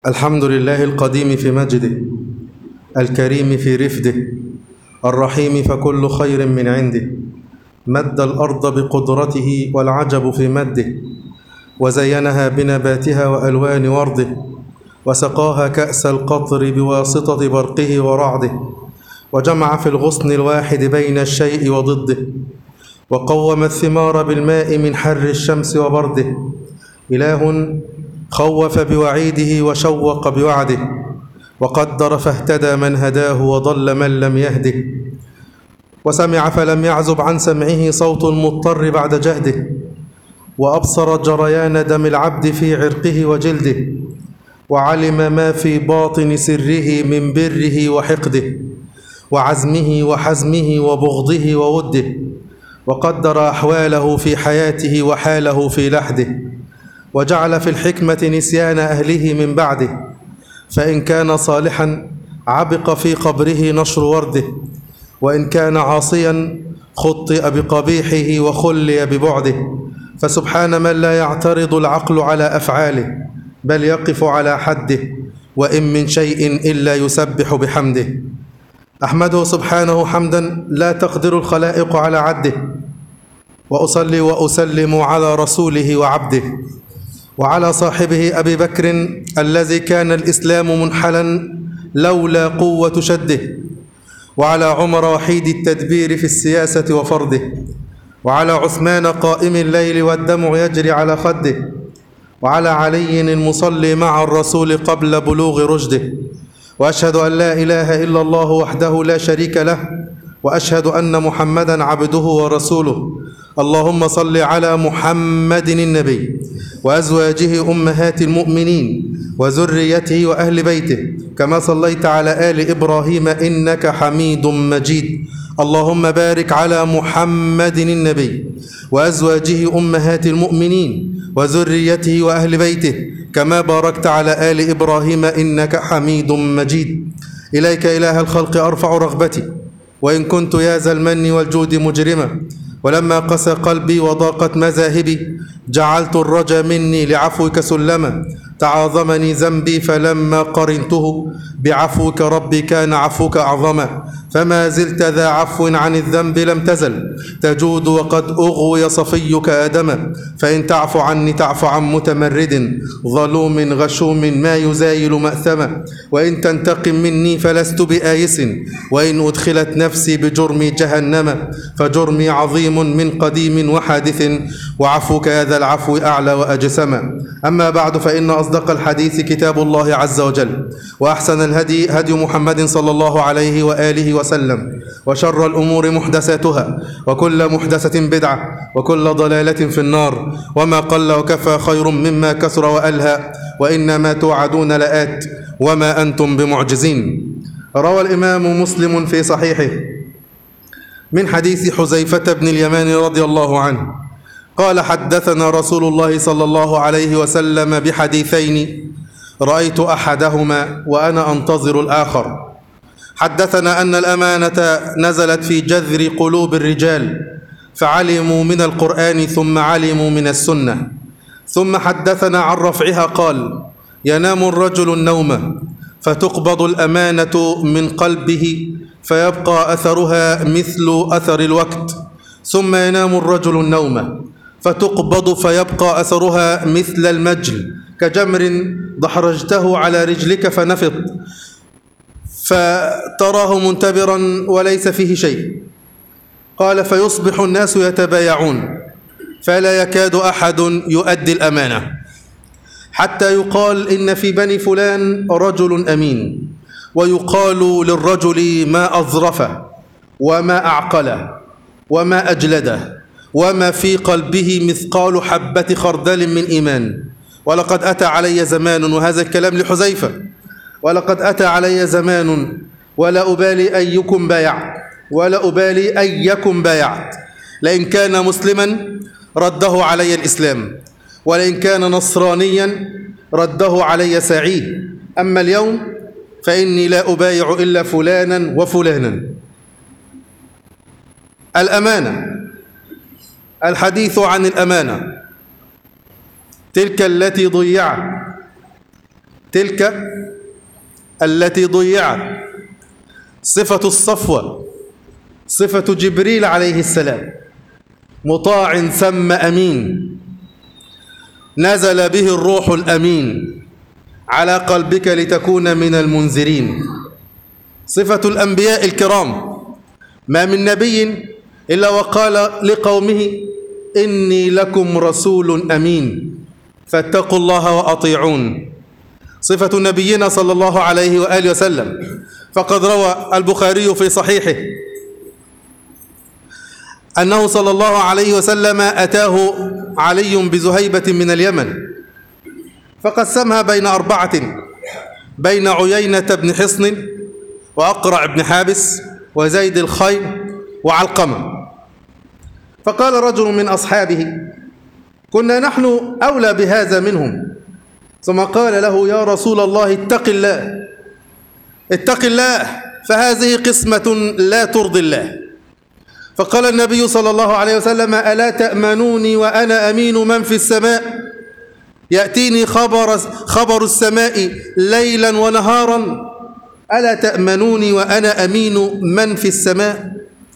الحمد لله القديم في مجده الكريم في رفده الرحيم فكل خير من عنده مد الأرض بقدرته والعجب في مده وزينها بنباتها وألوان ورده وسقاها كأس القطر بواسطة برقه ورعده وجمع في الغصن الواحد بين الشيء وضده وقوم الثمار بالماء من حر الشمس وبرده إله خوف بوعيده وشوق بوعده وقدر فاهتدى من هداه وضل من لم يهده وسمع فلم يعزب عن سمعه صوت المضطر بعد جهده وأبصر جريان دم العبد في عرقه وجلده وعلم ما في باطن سره من بره وحقده وعزمه وحزمه وبغضه ووده وقدر أحواله في حياته وحاله في لحده وجعل في الحكمة نسيان أهله من بعده فإن كان صالحا عبق في قبره نشر ورده وإن كان عاصيا خطئ بقبيحه وخلي ببعده فسبحان من لا يعترض العقل على أفعاله بل يقف على حده وإن من شيء إلا يسبح بحمده أحمده سبحانه حمدا لا تقدر الخلائق على عده وأصلي وأسلم على رسوله وعبده وعلى صاحبه أبي بكر الذي كان الإسلام منحلا لولا قوة شده وعلى عمر وحيد التدبير في السياسة وفرده وعلى عثمان قائم الليل والدمع يجري على خده وعلى علي المصلي مع الرسول قبل بلوغ رشده وأشهد أن لا إله إلا الله وحده لا شريك له وأشهد أن محمدا عبده ورسوله اللهم صل على محمد النبي وأزواجه أمهات المؤمنين وذريته وأهل بيته كما صليت على آل إبراهيم إنك حميد مجيد اللهم بارك على محمد النبي وأزواجه أمهات المؤمنين وذريته وأهل بيته كما باركت على آل إبراهيم إنك حميد مجيد إليك إله الخلق أرفع رغبتي وإن كنت يا ذا المن والجود مجرما ولما قسى قلبي وضاقت مذاهبي جعلت الرجا مني لعفوك سلما تعاظمني ذنبي فلما قرنته بعفوك ربي كان عفوك أعظما فما زلت ذا عفو عن الذنب لم تزل تجود وقد أغوي صفيك آدما فإن تعفو عني تعفو عن متمرد ظلوم غشوم ما يزايل مأثما وإن تنتقم مني فلست بآيس وإن أدخلت نفسي بجرمي جهنم فجرمي عظيم من قديم وحادث وعفوك يا ذا العفو أعلى وأجسما أما بعد فإن أصدق الحديث كتاب الله عز وجل وأحسن الهدي هدي محمد صلى الله عليه وآله وسلم وشر الأمور محدثاتها وكل محدثة بدعة وكل ضلالة في النار وما قل وكفى خير مما كثر وألهى وإنما توعدون لآت وما أنتم بمعجزين روى الإمام مسلم في صحيحه من حديث حذيفة بن اليمان رضي الله عنه قال حدثنا رسول الله صلى الله عليه وسلم بحديثين رأيت أحدهما وأنا أنتظر الآخر حدثنا أن الأمانة نزلت في جذر قلوب الرجال فعلموا من القرآن ثم علموا من السنة ثم حدثنا عن رفعها قال ينام الرجل النوم فتقبض الأمانة من قلبه فيبقى أثرها مثل أثر الوقت ثم ينام الرجل النوم فتقبض فيبقى أثرها مثل المجل كجمر دحرجته على رجلك فنفض فتراه منتبرا وليس فيه شيء قال فيصبح الناس يتبايعون فلا يكاد أحد يؤدي الأمانة حتى يقال إن في بني فلان رجل أمين ويقال للرجل ما أظرفه وما أعقله وما أجلده وما في قلبه مثقال حبة خردل من إيمان ولقد أتى علي زمان وهذا الكلام لحذيفة ولقد أتى علي زمان ولا أبالي أيكم بايعت ولا أبالي أيكم بايعت لئن كان مسلما رده علي الإسلام ولئن كان نصرانيا رده علي سعيه أما اليوم فإني لا أبايع إلا فلانا وفلانا الأمانة الحديث عن الأمانة تلك التي ضيعت تلك التي ضيعت صفة الصفوة صفة جبريل عليه السلام مطاع ثم أمين نزل به الروح الأمين على قلبك لتكون من المنذرين صفة الأنبياء الكرام ما من نبي إلا وقال لقومه إني لكم رسول أمين فاتقوا الله وأطيعون صفة نبينا صلى الله عليه وآله وسلم فقد روى البخاري في صحيحه أنه صلى الله عليه وسلم أتاه علي بزهيبة من اليمن فقسمها بين أربعة بين عيينة بن حصن وأقرع بن حابس وزيد الخيل وعلقمة فقال رجل من أصحابه كنا نحن أولى بهذا منهم ثم قال له يا رسول الله اتق الله اتق الله فهذه قسمة لا ترضي الله فقال النبي صلى الله عليه وسلم ألا تأمنوني وأنا أمين من في السماء يأتيني خبر, خبر السماء ليلا ونهارا ألا تأمنوني وأنا أمين من في السماء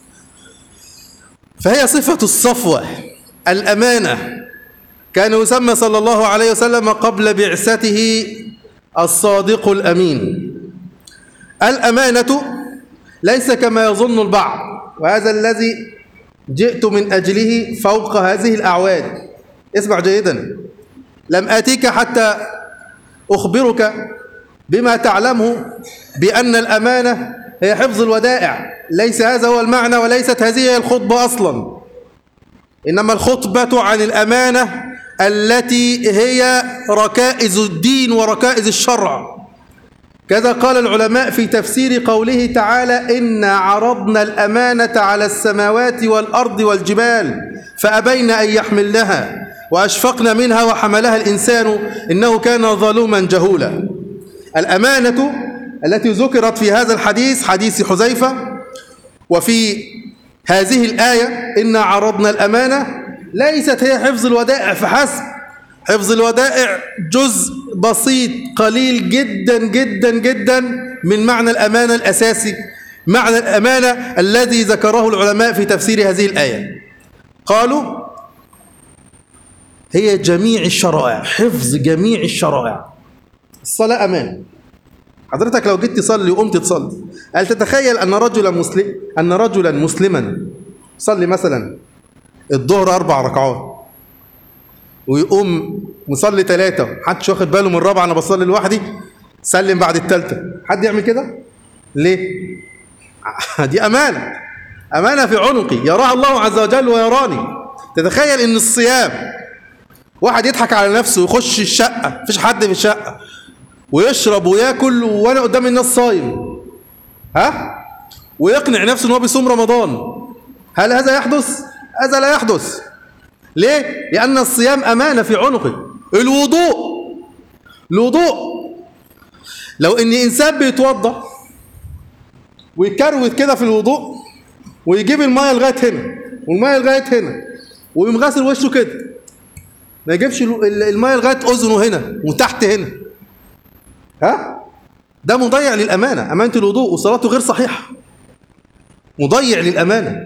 فهي صفة الصفوة الأمانة كان يسمى صلى الله عليه وسلم قبل بعثته الصادق الأمين الأمانة ليس كما يظن البعض وهذا الذي جئت من أجله فوق هذه الأعواد اسمع جيدا لم آتيك حتى أخبرك بما تعلمه بأن الأمانة هي حفظ الودائع ليس هذا هو المعنى وليست هذه هي الخطبة أصلا إنما الخطبة عن الأمانة التي هي ركائز الدين وركائز الشرع كذا قال العلماء في تفسير قوله تعالى إنا عرضنا الأمانة على السماوات والأرض والجبال فأبين أن يحملنها وأشفقن منها وحملها الإنسان إنه كان ظلوما جهولا الأمانة التي ذكرت في هذا الحديث حديث حذيفة وفي هذه الآية إنا عرضنا الأمانة ليست هي حفظ الودائع فحسب حفظ الودائع جزء بسيط قليل جدا جدا جدا من معنى الأمانة الأساسي معنى الأمانة الذي ذكره العلماء في تفسير هذه الآية قالوا هي جميع الشرائع حفظ جميع الشرائع الصلاة أمان حضرتك لو جيت تصلي وقمت تصلي هل تتخيل أن رجلا مسلم أن رجلا مسلما صلي مثلا الظهر أربع ركعات ويقوم مصلي ثلاثة محدش واخد باله من الرابعة أنا بصلي لوحدي سلم بعد الثالثة حد يعمل كده؟ ليه؟ دي أمانة أمانة في عنقي يراها الله عز وجل ويراني تتخيل أن الصيام واحد يضحك على نفسه ويخش الشقة مفيش حد في الشقة ويشرب وياكل وانا قدام الناس صايم ها ويقنع نفسه ان هو بيصوم رمضان هل هذا يحدث هذا لا يحدث ليه لان الصيام امانه في عنقه الوضوء الوضوء لو ان انسان بيتوضا ويكروت كده في الوضوء ويجيب الميه لغايه هنا والميه لغايه هنا ويقوم غاسل وشه كده ما يجيبش الميه لغايه اذنه هنا وتحت هنا ها ده مضيع للأمانة أمانة الوضوء وصلاته غير صحيحة مضيع للأمانة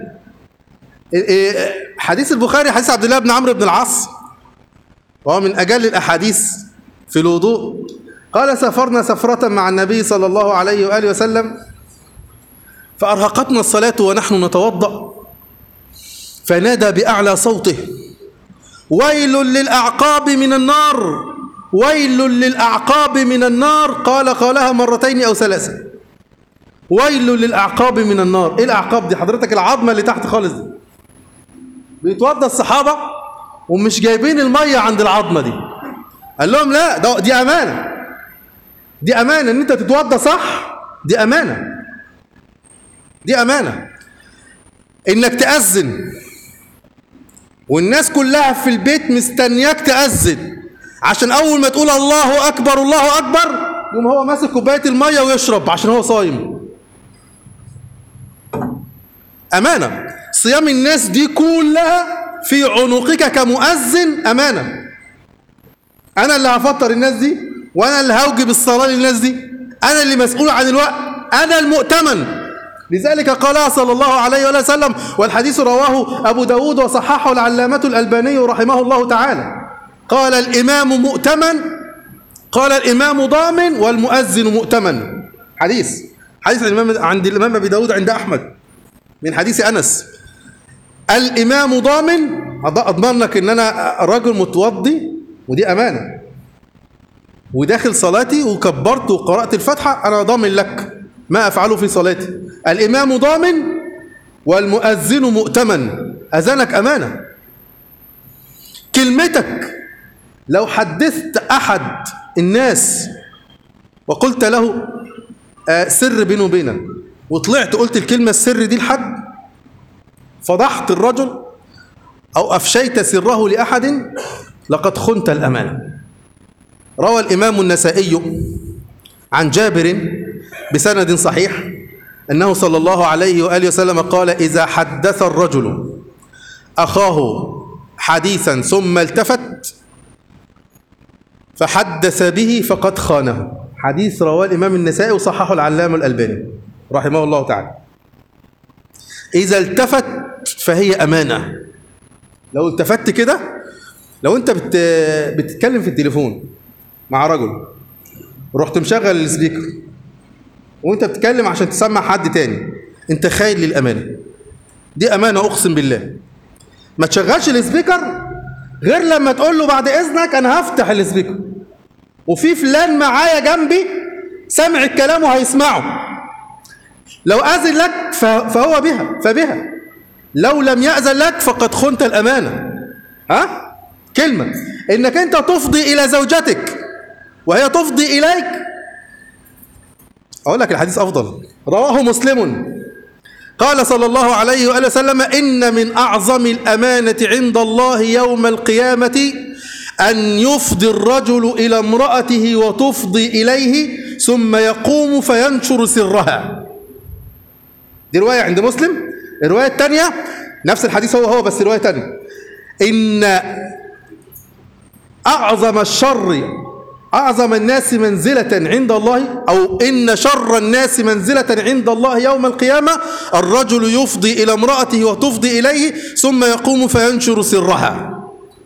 حديث البخاري حديث عبد الله بن عمرو بن العاص وهو من أجل الأحاديث في الوضوء قال سافرنا سفرة مع النبي صلى الله عليه وآله وسلم فأرهقتنا الصلاة ونحن نتوضأ فنادى بأعلى صوته ويل للأعقاب من النار ويل للأعقاب من النار قال قالها مرتين أو ثلاثة ويل للأعقاب من النار إيه الأعقاب دي حضرتك العظمة اللي تحت خالص دي بيتوضى الصحابة ومش جايبين المية عند العظمة دي قال لهم لا ده دي أمانة دي أمانة إن أنت تتوضى صح دي أمانة دي أمانة إنك تأذن والناس كلها في البيت مستنياك تأذن عشان اول ما تقول الله اكبر الله اكبر يقوم هو ماسك كوبايه الميه ويشرب عشان هو صايم امانه صيام الناس دي كلها في عنقك كمؤذن امانه انا اللي هفطر الناس دي وانا اللي هوجب الصلاه للناس دي انا اللي مسؤول عن الوقت انا المؤتمن لذلك قالها صلى الله عليه وآله وسلم والحديث رواه أبو داود وصححه العلامة الألباني رحمه الله تعالى قال الإمام مؤتمن قال الإمام ضامن والمؤذن مؤتمن حديث حديث الإمام عند الإمام أبي داود عند أحمد من حديث أنس الإمام ضامن أضمن لك إن أنا رجل متوضي ودي أمانة وداخل صلاتي وكبرت وقرأت الفاتحة أنا ضامن لك ما أفعله في صلاتي الإمام ضامن والمؤذن مؤتمن أذانك أمانة كلمتك لو حدثت أحد الناس وقلت له آه سر بينه وبينك وطلعت قلت الكلمة السر دي لحد فضحت الرجل أو أفشيت سره لأحد لقد خنت الأمانة روى الإمام النسائي عن جابر بسند صحيح أنه صلى الله عليه وآله وسلم قال إذا حدث الرجل أخاه حديثا ثم التفت فحدث به فقد خانه حديث رواه الإمام النسائي وصححه العلامة الألباني رحمه الله تعالى إذا التفت فهي أمانة لو التفت كده لو أنت بت... بتتكلم في التليفون مع رجل رحت مشغل السبيكر وانت بتتكلم عشان تسمع حد تاني انت خاين للامانه دي امانه اقسم بالله ما تشغلش السبيكر غير لما تقول له بعد اذنك انا هفتح السبيكر وفي فلان معايا جنبي سمع الكلام وهيسمعه لو اذن لك فهو بها فبها لو لم ياذن لك فقد خنت الامانه ها كلمه انك انت تفضي الى زوجتك وهي تفضي اليك أقول لك الحديث أفضل رواه مسلم قال صلى الله عليه وآله وسلم إن من أعظم الأمانة عند الله يوم القيامة أن يفضي الرجل إلى امرأته وتفضي إليه ثم يقوم فينشر سرها دي رواية عند مسلم الرواية الثانية نفس الحديث هو هو بس رواية ثانية إن أعظم الشر أعظم الناس منزلة عند الله أو إن شر الناس منزلة عند الله يوم القيامة الرجل يفضي إلى امرأته وتفضي إليه ثم يقوم فينشر سرها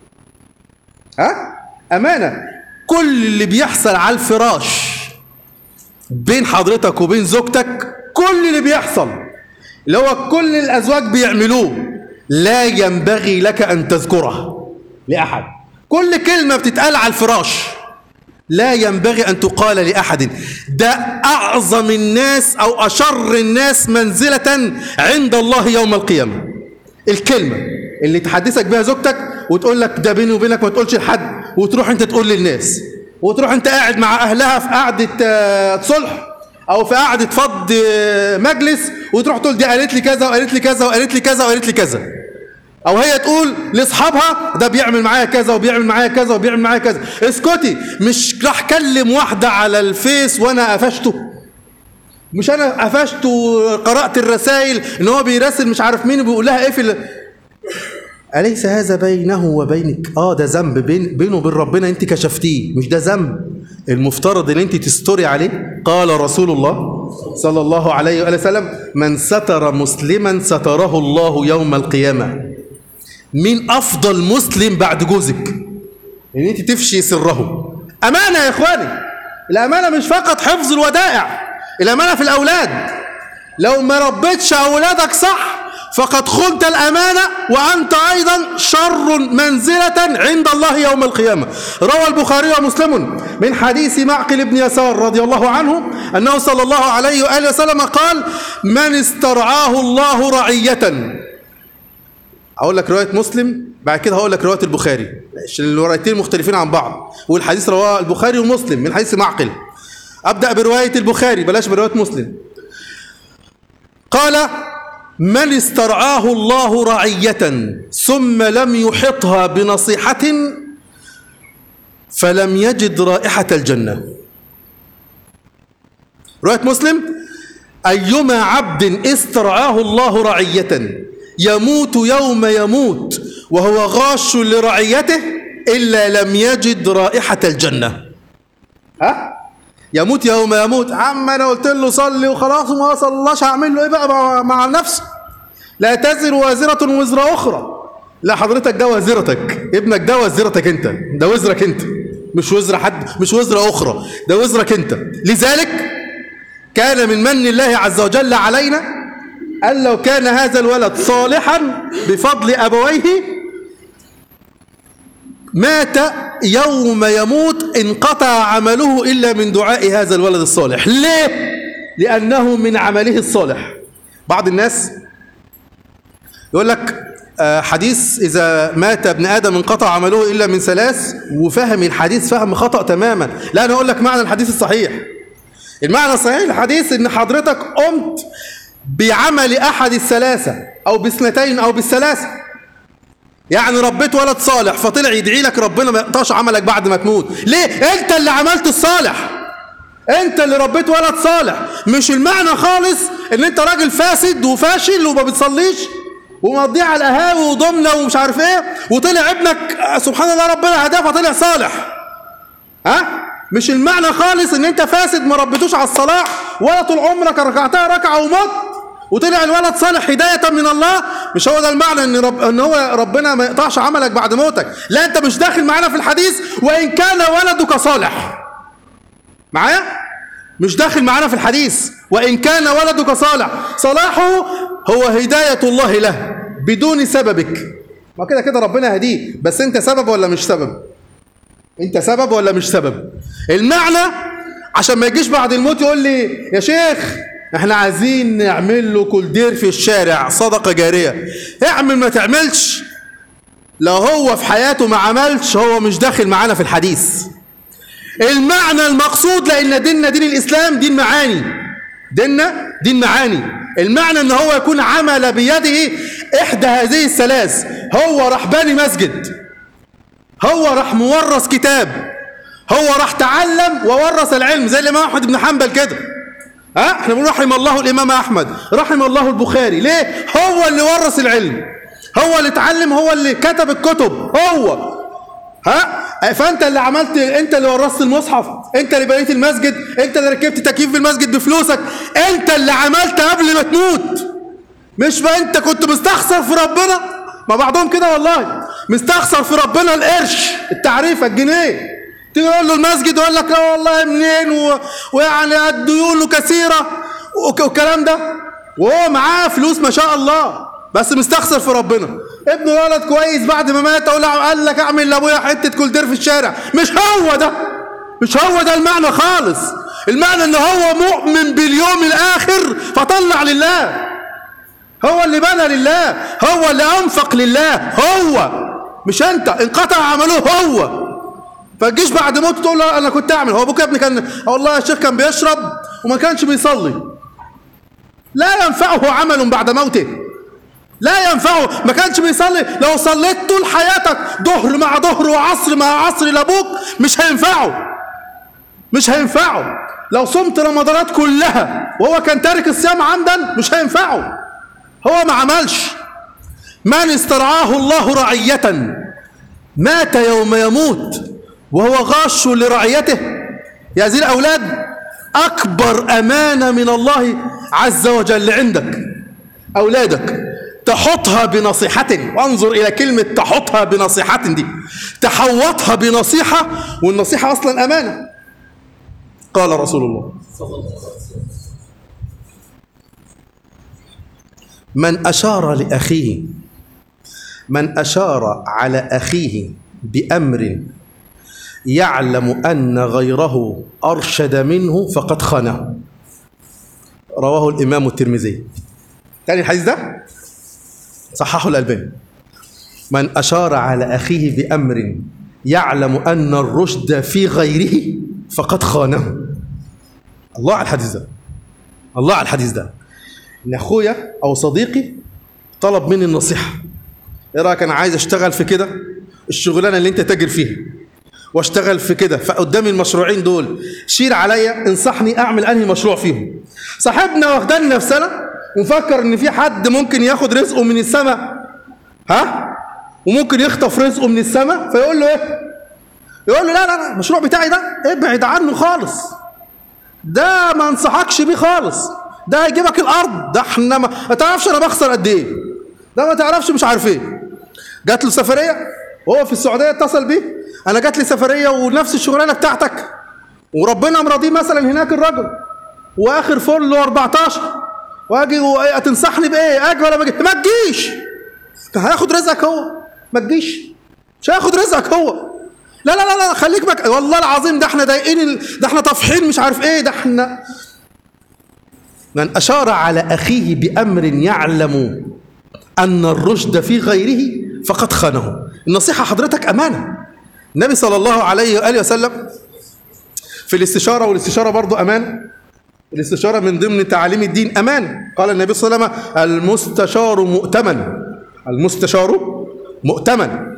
ها؟ أمانة كل اللي بيحصل على الفراش بين حضرتك وبين زوجتك كل اللي بيحصل اللي هو كل الأزواج بيعملوه لا ينبغي لك أن تذكره لأحد كل كلمة بتتقال على الفراش لا ينبغي أن تقال لأحد ده أعظم الناس أو أشر الناس منزلة عند الله يوم القيامة الكلمة اللي تحدثك بها زوجتك وتقول لك ده بيني وبينك ما تقولش لحد وتروح انت تقول للناس وتروح انت قاعد مع اهلها في قعدة صلح او في قعدة فض مجلس وتروح تقول دي قالت لي كذا وقالت لي كذا وقالت لي كذا وقالت لي كذا او هي تقول لاصحابها ده بيعمل معايا كذا وبيعمل معايا كذا وبيعمل معايا كذا اسكتي مش راح كلم واحده على الفيس وانا قفشته مش انا قفشت وقرات الرسائل ان هو بيراسل مش عارف مين وبيقول لها ايه في أليس هذا بينه وبينك؟ آه ده ذنب بين بينه وبين ربنا أنت كشفتيه، مش ده ذنب المفترض أن أنت تستري عليه؟ قال رسول الله صلى الله عليه وآله وسلم: من ستر مسلما ستره الله يوم القيامة. مين أفضل مسلم بعد جوزك؟ أن أنت تفشي سره. أمانة يا إخواني. الأمانة مش فقط حفظ الودائع، الأمانة في الأولاد. لو ما ربيتش أولادك صح فقد خنت الأمانة وأنت أيضا شر منزلة عند الله يوم القيامة روى البخاري ومسلم من حديث معقل بن يسار رضي الله عنه أنه صلى الله عليه وآله وسلم قال من استرعاه الله رعية أقول لك رواية مسلم بعد كده هقول لك رواية البخاري الروايتين مختلفين عن بعض والحديث رواه البخاري ومسلم من حديث معقل أبدأ برواية البخاري بلاش برواية مسلم قال من استرعاه الله رعية ثم لم يحطها بنصيحة فلم يجد رائحة الجنة رواية مسلم أيما عبد استرعاه الله رعية يموت يوم يموت وهو غاش لرعيته إلا لم يجد رائحة الجنة ها يموت يوم يموت عم انا قلت له صلي وخلاص وما صلاش هعمل له ايه بقى مع, مع نفسه لا تزر وازرة وزر اخرى لا حضرتك ده وزرتك ابنك ده وزرتك انت ده وزرك انت مش وزر حد مش وزر اخرى ده وزرك انت لذلك كان من من الله عز وجل علينا أن لو كان هذا الولد صالحا بفضل أبويه مات يوم يموت انقطع عمله إلا من دعاء هذا الولد الصالح ليه؟ لأنه من عمله الصالح بعض الناس يقول لك آه، حديث إذا مات ابن آدم انقطع عمله إلا من ثلاث وفهم الحديث فهم خطأ تماما لا أنا أقول لك معنى الحديث الصحيح المعنى الصحيح للحديث إن حضرتك قمت بعمل أحد الثلاثة أو باثنتين أو بالثلاثة يعني ربيت ولد صالح فطلع يدعي لك ربنا ما يقطعش عملك بعد ما تموت ليه انت اللي عملت الصالح انت اللي ربيت ولد صالح مش المعنى خالص ان انت راجل فاسد وفاشل وما بتصليش ومضيع على القهاوي وضمنه ومش عارف ايه وطلع ابنك سبحان الله ربنا هداه فطلع صالح ها مش المعنى خالص ان انت فاسد ما ربيتوش على الصلاح ولا طول عمرك ركعتها ركعه ومت وطلع الولد صالح هدايه من الله مش هو ده المعنى ان رب ان هو ربنا ما يقطعش عملك بعد موتك لا انت مش داخل معانا في الحديث وان كان ولدك صالح معايا مش داخل معانا في الحديث وإن كان ولدك صالح صلاحه هو هداية الله له بدون سببك ما كده كده ربنا هديه بس انت سبب ولا مش سبب انت سبب ولا مش سبب المعنى عشان ما يجيش بعد الموت يقول لي يا شيخ احنا عايزين نعمل له كولدير في الشارع صدقة جارية اعمل ما تعملش لو هو في حياته ما عملش هو مش داخل معانا في الحديث المعنى المقصود لأن ديننا دين الإسلام دين معاني ديننا دين معاني المعنى ان هو يكون عمل بيده احدى هذه الثلاث هو راح باني مسجد هو راح مورث كتاب هو راح تعلم وورث العلم زي الامام احمد بن حنبل كده ها احنا بنقول رحم الله الامام احمد رحم الله البخاري ليه هو اللي ورث العلم هو اللي اتعلم هو اللي كتب الكتب هو ها فانت اللي عملت انت اللي ورثت المصحف انت اللي بنيت المسجد انت اللي ركبت تكييف في المسجد بفلوسك انت اللي عملت قبل ما تموت مش بقى انت كنت مستخسر في ربنا ما بعضهم كده والله مستخسر في ربنا القرش التعريفه الجنيه تيجي تقول له المسجد يقول لك لا والله منين و... ويعني الديون كثيره وك- والكلام ده وهو معاه فلوس ما شاء الله بس مستخسر في ربنا ابنه ولد كويس بعد ما مات اقول له قال لك اعمل لابويا حته كولدير في الشارع مش هو ده مش هو ده المعنى خالص المعنى ان هو مؤمن باليوم الاخر فطلع لله هو اللي بنى لله هو اللي انفق لله هو مش انت انقطع عمله هو فتجيش بعد موته تقول له انا كنت اعمل هو ابوك يا ابني كان والله يا شيخ كان بيشرب وما كانش بيصلي لا ينفعه عمل بعد موته لا ينفعه ما كانش بيصلي لو صليت طول حياتك ظهر مع ظهر وعصر مع عصر لابوك مش هينفعه مش هينفعه لو صمت رمضانات كلها وهو كان تارك الصيام عمدا مش هينفعه هو ما عملش من استرعاه الله رعية مات يوم يموت وهو غاش لرعيته يا ذي الأولاد أكبر أمانة من الله عز وجل عندك أولادك تحطها بنصيحة وانظر إلى كلمة تحطها بنصيحة دي تحوطها بنصيحة والنصيحة أصلا أمانة قال رسول الله من أشار لأخيه من أشار على أخيه بأمر يعلم أن غيره أرشد منه فقد خانه رواه الإمام الترمذي تاني الحديث ده صححه الألباني من أشار على أخيه بأمر يعلم أن الرشد في غيره فقد خانه الله على الحديث ده الله على الحديث ده ان اخويا او صديقي طلب مني النصيحه ايه رايك انا عايز اشتغل في كده الشغلانه اللي انت تاجر فيها واشتغل في كده فقدامي المشروعين دول شير عليا انصحني اعمل انهي مشروع فيهم صاحبنا واخدان نفسنا ومفكر ان في حد ممكن ياخد رزقه من السماء ها وممكن يخطف رزقه من السماء فيقول له ايه يقول له لا لا لا المشروع بتاعي ده ابعد عنه خالص ده ما انصحكش بيه خالص ده هيجيبك الارض ده احنا ما, ما تعرفش انا بخسر قد ايه ده ما تعرفش مش عارف ايه جات له سفريه وهو في السعوديه اتصل بيه انا جات لي سفريه ونفس الشغلانه بتاعتك وربنا مرضيه مثلا هناك الرجل واخر فل 14 واجي تنصحني بايه اجي ولا ما اجي ما تجيش هياخد رزقك هو ما تجيش مش هياخد رزقك هو لا لا لا لا خليك بك والله العظيم ده احنا ضايقين ال... ده احنا طافحين مش عارف ايه ده احنا من اشار على اخيه بامر يعلم ان الرشد في غيره فقد خانه النصيحه حضرتك امانه النبي صلى الله عليه واله وسلم في الاستشاره والاستشاره برضه امانه الاستشاره من ضمن تعاليم الدين امانه قال النبي صلى الله عليه وسلم المستشار مؤتمن المستشار مؤتمن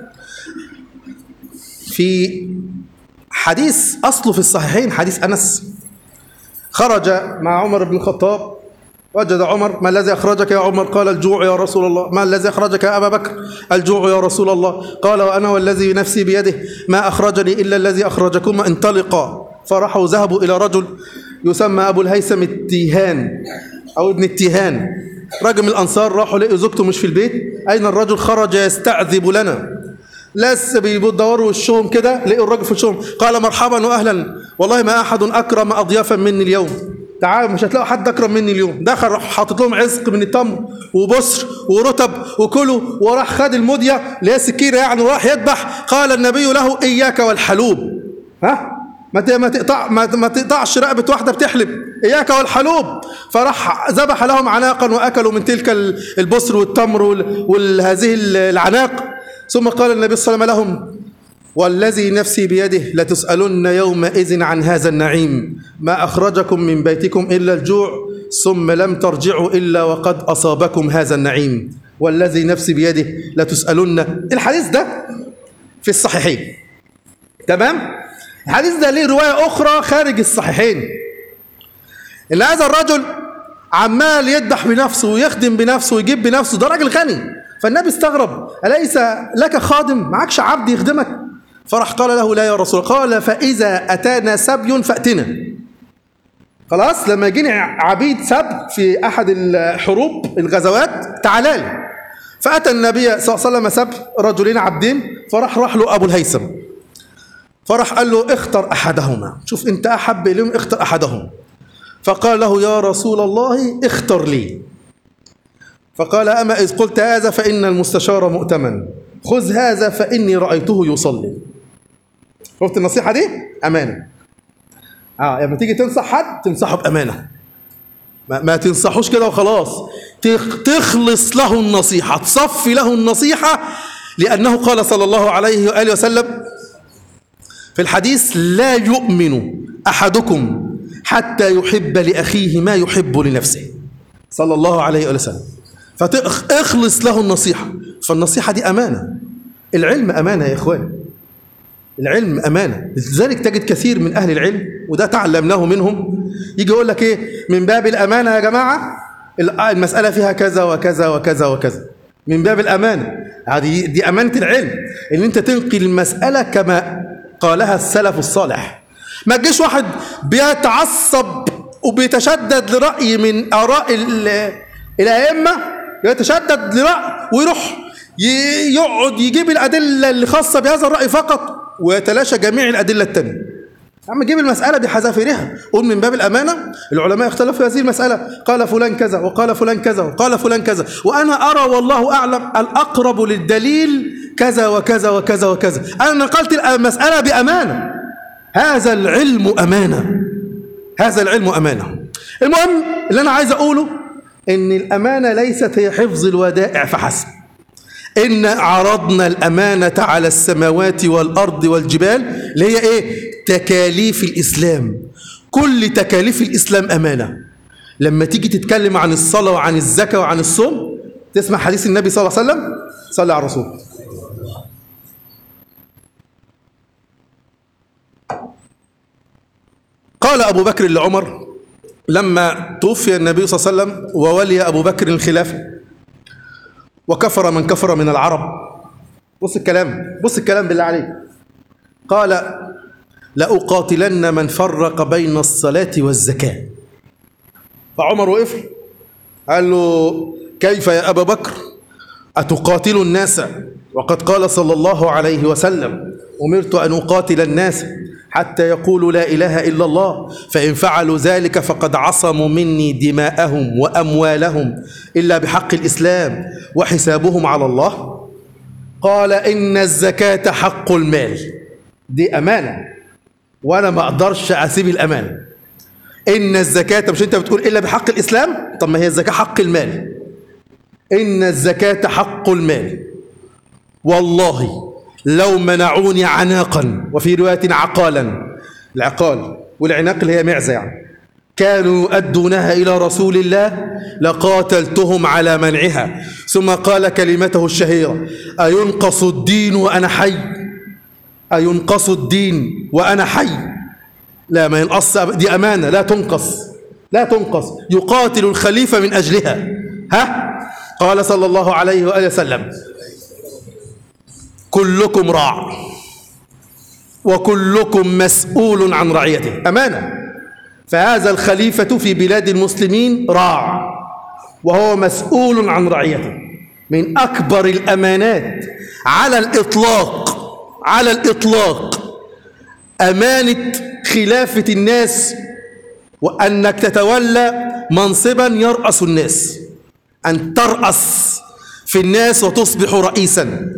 في حديث أصله في الصحيحين حديث أنس خرج مع عمر بن الخطاب وجد عمر ما الذي أخرجك يا عمر قال الجوع يا رسول الله ما الذي أخرجك يا أبا بكر الجوع يا رسول الله قال وأنا والذي نفسي بيده ما أخرجني إلا الذي أخرجكما انطلقا فرحوا ذهبوا إلى رجل يسمى أبو الهيثم التيهان أو ابن التيهان رجل من الأنصار راحوا لقوا زوجته مش في البيت أين الرجل خرج يستعذب لنا لسه بيدوروا وشهم كده لقوا الراجل في وشهم قال مرحبا واهلا والله ما احد اكرم اضيافا مني اليوم تعالوا مش هتلاقوا حد اكرم مني اليوم دخل راح حاطط لهم عزق من التمر وبصر ورطب وكلوا وراح خد المديه اللي هي السكينه يعني وراح يذبح قال النبي له اياك والحلوب ها ما ما تقطع ما, ما تقطعش رقبه واحده بتحلب اياك والحلوب فراح ذبح لهم عناقا واكلوا من تلك البصر والتمر وهذه العناق ثم قال النبي صلى الله عليه وسلم لهم والذي نفسي بيده لتسألن يومئذ عن هذا النعيم ما أخرجكم من بيتكم إلا الجوع ثم لم ترجعوا إلا وقد أصابكم هذا النعيم والذي نفسي بيده لتسألن الحديث ده في الصحيحين تمام الحديث ده ليه رواية أخرى خارج الصحيحين إن هذا الرجل عمال يذبح بنفسه ويخدم بنفسه ويجيب بنفسه ده راجل غني فالنبي استغرب أليس لك خادم معكش عبد يخدمك فراح قال له لا يا رسول قال فإذا أتانا سبي فأتنا خلاص لما يجيني عبيد سب في أحد الحروب الغزوات تعالى لي فأتى النبي صلى الله عليه وسلم سب رجلين عبدين فراح راح له أبو الهيثم فراح قال له اختر أحدهما شوف أنت أحب إليهم اختر أحدهم فقال له يا رسول الله اختر لي فقال أما إذ قلت هذا فإن المستشار مؤتمن خذ هذا فإني رأيته يصلي شفت النصيحة دي؟ أمانة آه لما تيجي تنصح حد تنصحه بأمانة ما, ما تنصحوش كده وخلاص تخلص له النصيحة تصفي له النصيحة لأنه قال صلى الله عليه وآله وسلم في الحديث لا يؤمن أحدكم حتى يحب لأخيه ما يحب لنفسه صلى الله عليه وآله وسلم فاخلص له النصيحة فالنصيحة دي أمانة العلم أمانة يا إخوان العلم أمانة لذلك تجد كثير من أهل العلم وده تعلمناه منهم يجي يقول لك إيه من باب الأمانة يا جماعة المسألة فيها كذا وكذا وكذا وكذا من باب الأمانة هذه دي أمانة العلم إن أنت تنقل المسألة كما قالها السلف الصالح ما تجيش واحد بيتعصب وبيتشدد لرأي من آراء الأئمة يتشدد لرأي ويروح يقعد يجيب الأدلة اللي خاصة بهذا الرأي فقط ويتلاشى جميع الأدلة التانية عم جيب المسألة بحذافيرها قول من باب الأمانة العلماء اختلفوا في هذه المسألة قال فلان كذا وقال فلان كذا وقال فلان كذا وأنا أرى والله أعلم الأقرب للدليل كذا وكذا وكذا وكذا أنا نقلت المسألة بأمانة هذا العلم أمانة هذا العلم أمانة المهم اللي أنا عايز أقوله إن الأمانة ليست هي حفظ الودائع فحسب إن عرضنا الأمانة على السماوات والأرض والجبال اللي هي إيه؟ تكاليف الإسلام كل تكاليف الإسلام أمانة لما تيجي تتكلم عن الصلاة وعن الزكاة وعن الصوم تسمع حديث النبي صلى الله عليه وسلم صلى على الرسول قال أبو بكر لعمر لما توفي النبي صلى الله عليه وسلم وولي أبو بكر الخلافة وكفر من كفر من العرب بص الكلام بص الكلام بالله عليك قال لأقاتلن من فرق بين الصلاة والزكاة فعمر وقف قال له كيف يا أبا بكر أتقاتل الناس وقد قال صلى الله عليه وسلم أمرت أن أقاتل الناس حتى يقولوا لا إله إلا الله فإن فعلوا ذلك فقد عصموا مني دماءهم وأموالهم إلا بحق الإسلام وحسابهم على الله قال إن الزكاة حق المال دي أمانة وأنا ما أقدرش أسيب الأمانة إن الزكاة مش أنت بتقول إلا بحق الإسلام طب ما هي الزكاة حق المال إن الزكاة حق المال والله لو منعوني عناقا وفي رواية عقالا العقال والعناق اللي هي معزة يعني كانوا يؤدونها إلى رسول الله لقاتلتهم على منعها ثم قال كلمته الشهيرة أينقص الدين وأنا حي أينقص الدين وأنا حي لا ما ينقص دي أمانة لا تنقص لا تنقص يقاتل الخليفة من أجلها ها قال صلى الله عليه وآله وسلم كلكم راع وكلكم مسؤول عن رعيته أمانة فهذا الخليفة في بلاد المسلمين راع وهو مسؤول عن رعيته من أكبر الأمانات على الإطلاق على الإطلاق أمانة خلافة الناس وأنك تتولى منصبا يرأس الناس أن ترأس في الناس وتصبح رئيسا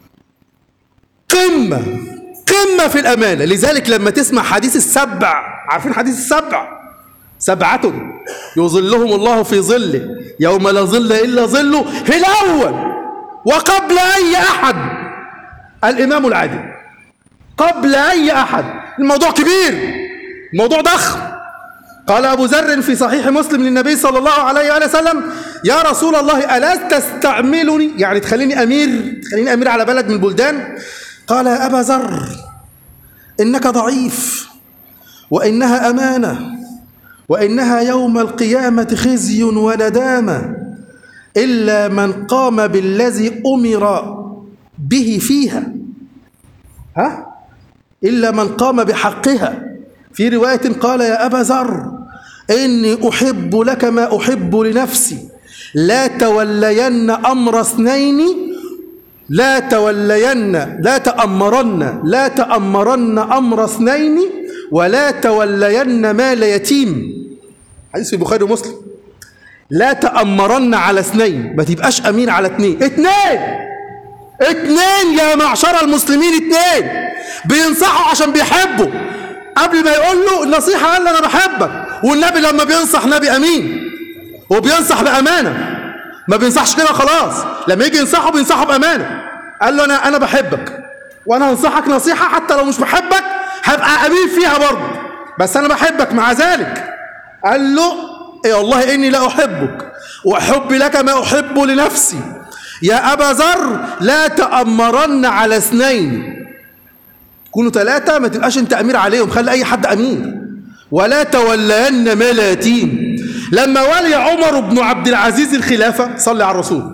قمة قمة في الأمانة لذلك لما تسمع حديث السبع عارفين حديث السبع سبعة يظلهم الله في ظله يوم لا ظل إلا ظله في الأول وقبل أي أحد الإمام العادل قبل أي أحد الموضوع كبير الموضوع ضخم قال أبو ذر في صحيح مسلم للنبي صلى الله عليه وآله وسلم يا رسول الله ألا تستعملني يعني تخليني أمير تخليني أمير على بلد من البلدان قال يا أبا ذر إنك ضعيف وإنها أمانة وإنها يوم القيامة خزي وندامة إلا من قام بالذي أمر به فيها ها إلا من قام بحقها في رواية قال يا أبا ذر إني أحب لك ما أحب لنفسي لا تولين أمر اثنين لا تولين لا تأمرن لا تأمرن أمر اثنين ولا تولين مال يتيم حديث في البخاري ومسلم لا تأمرن على اثنين ما تبقاش أمين على اثنين اثنين اثنين يا معشر المسلمين اثنين بينصحوا عشان بيحبوا قبل ما يقول له النصيحة قال له أنا بحبك والنبي لما بينصح نبي أمين وبينصح بأمانة ما بينصحش كده خلاص لما يجي ينصحه بينصحه بأمانة قال له أنا أنا بحبك وأنا هنصحك نصيحة حتى لو مش بحبك هبقى أمين فيها برضه بس أنا بحبك مع ذلك قال له إيه والله إني لا أحبك وأحب لك ما أحب لنفسي يا أبا ذر لا تأمرن على اثنين كونوا ثلاثة ما تبقاش أنت أمير عليهم خلي أي حد أمير ولا تولين مال يتيم لما ولي عمر بن عبد العزيز الخلافة صلى على الرسول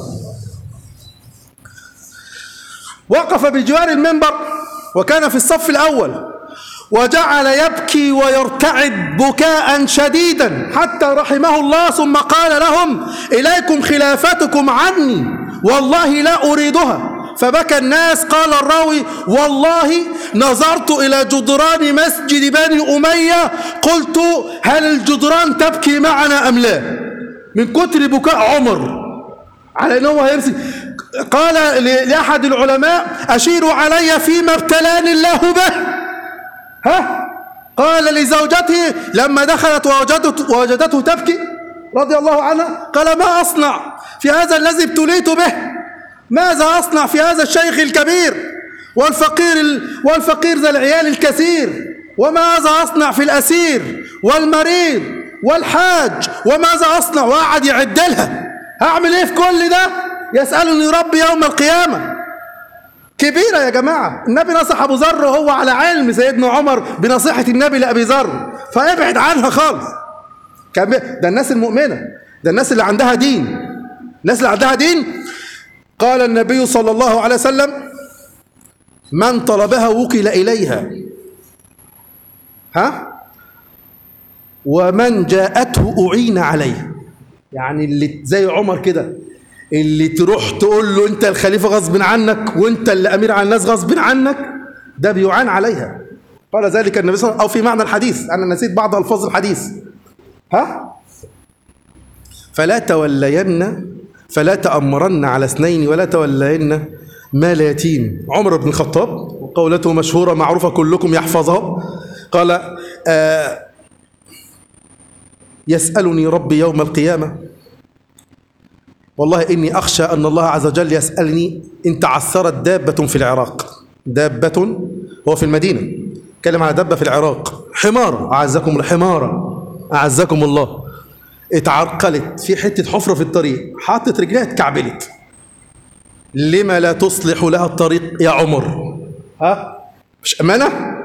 وقف بجوار المنبر وكان في الصف الأول وجعل يبكي ويرتعد بكاء شديدا حتى رحمه الله ثم قال لهم إليكم خلافتكم عني والله لا أريدها فبكى الناس قال الراوي والله نظرت إلى جدران مسجد بني أمية قلت هل الجدران تبكي معنا أم لا من كتر بكاء عمر على أنه هيرسل قال لأحد العلماء أشيروا علي فيما ابتلاني الله به ها قال لزوجته لما دخلت ووجدته, ووجدته تبكي رضي الله عنها قال ما أصنع في هذا الذي ابتليت به ماذا أصنع في هذا الشيخ الكبير والفقير والفقير ذا العيال الكثير وماذا أصنع في الأسير والمريض والحاج وماذا أصنع وقعد يعد لها هعمل إيه في كل ده يسألني ربي يوم القيامة كبيرة يا جماعة النبي نصح أبو ذر وهو على علم سيدنا عمر بنصيحة النبي لأبي ذر فابعد عنها خالص ده الناس المؤمنة ده الناس اللي عندها دين الناس اللي عندها دين قال النبي صلى الله عليه وسلم من طلبها وكل إليها ها ومن جاءته أعين عليه يعني اللي زي عمر كده اللي تروح تقول له انت الخليفة غصب عنك وانت اللي امير على الناس غصب عنك ده بيعان عليها قال ذلك النبي صلى الله عليه وسلم او في معنى الحديث انا نسيت بعض الفاظ الحديث ها فلا تولين فلا تأمرن على اثنين ولا تولين مال يتيم عمر بن الخطاب وقولته مشهورة معروفة كلكم يحفظها قال آه يسألني ربي يوم القيامة والله إني أخشى أن الله عز وجل يسألني إن تعثرت دابة في العراق دابة هو في المدينة كلم على دابة في العراق حمار أعزكم الحمارة أعزكم الله اتعرقلت في حتة حفرة في الطريق حاطت رجلها اتكعبلت لما لا تصلح لها الطريق يا عمر ها مش أمانة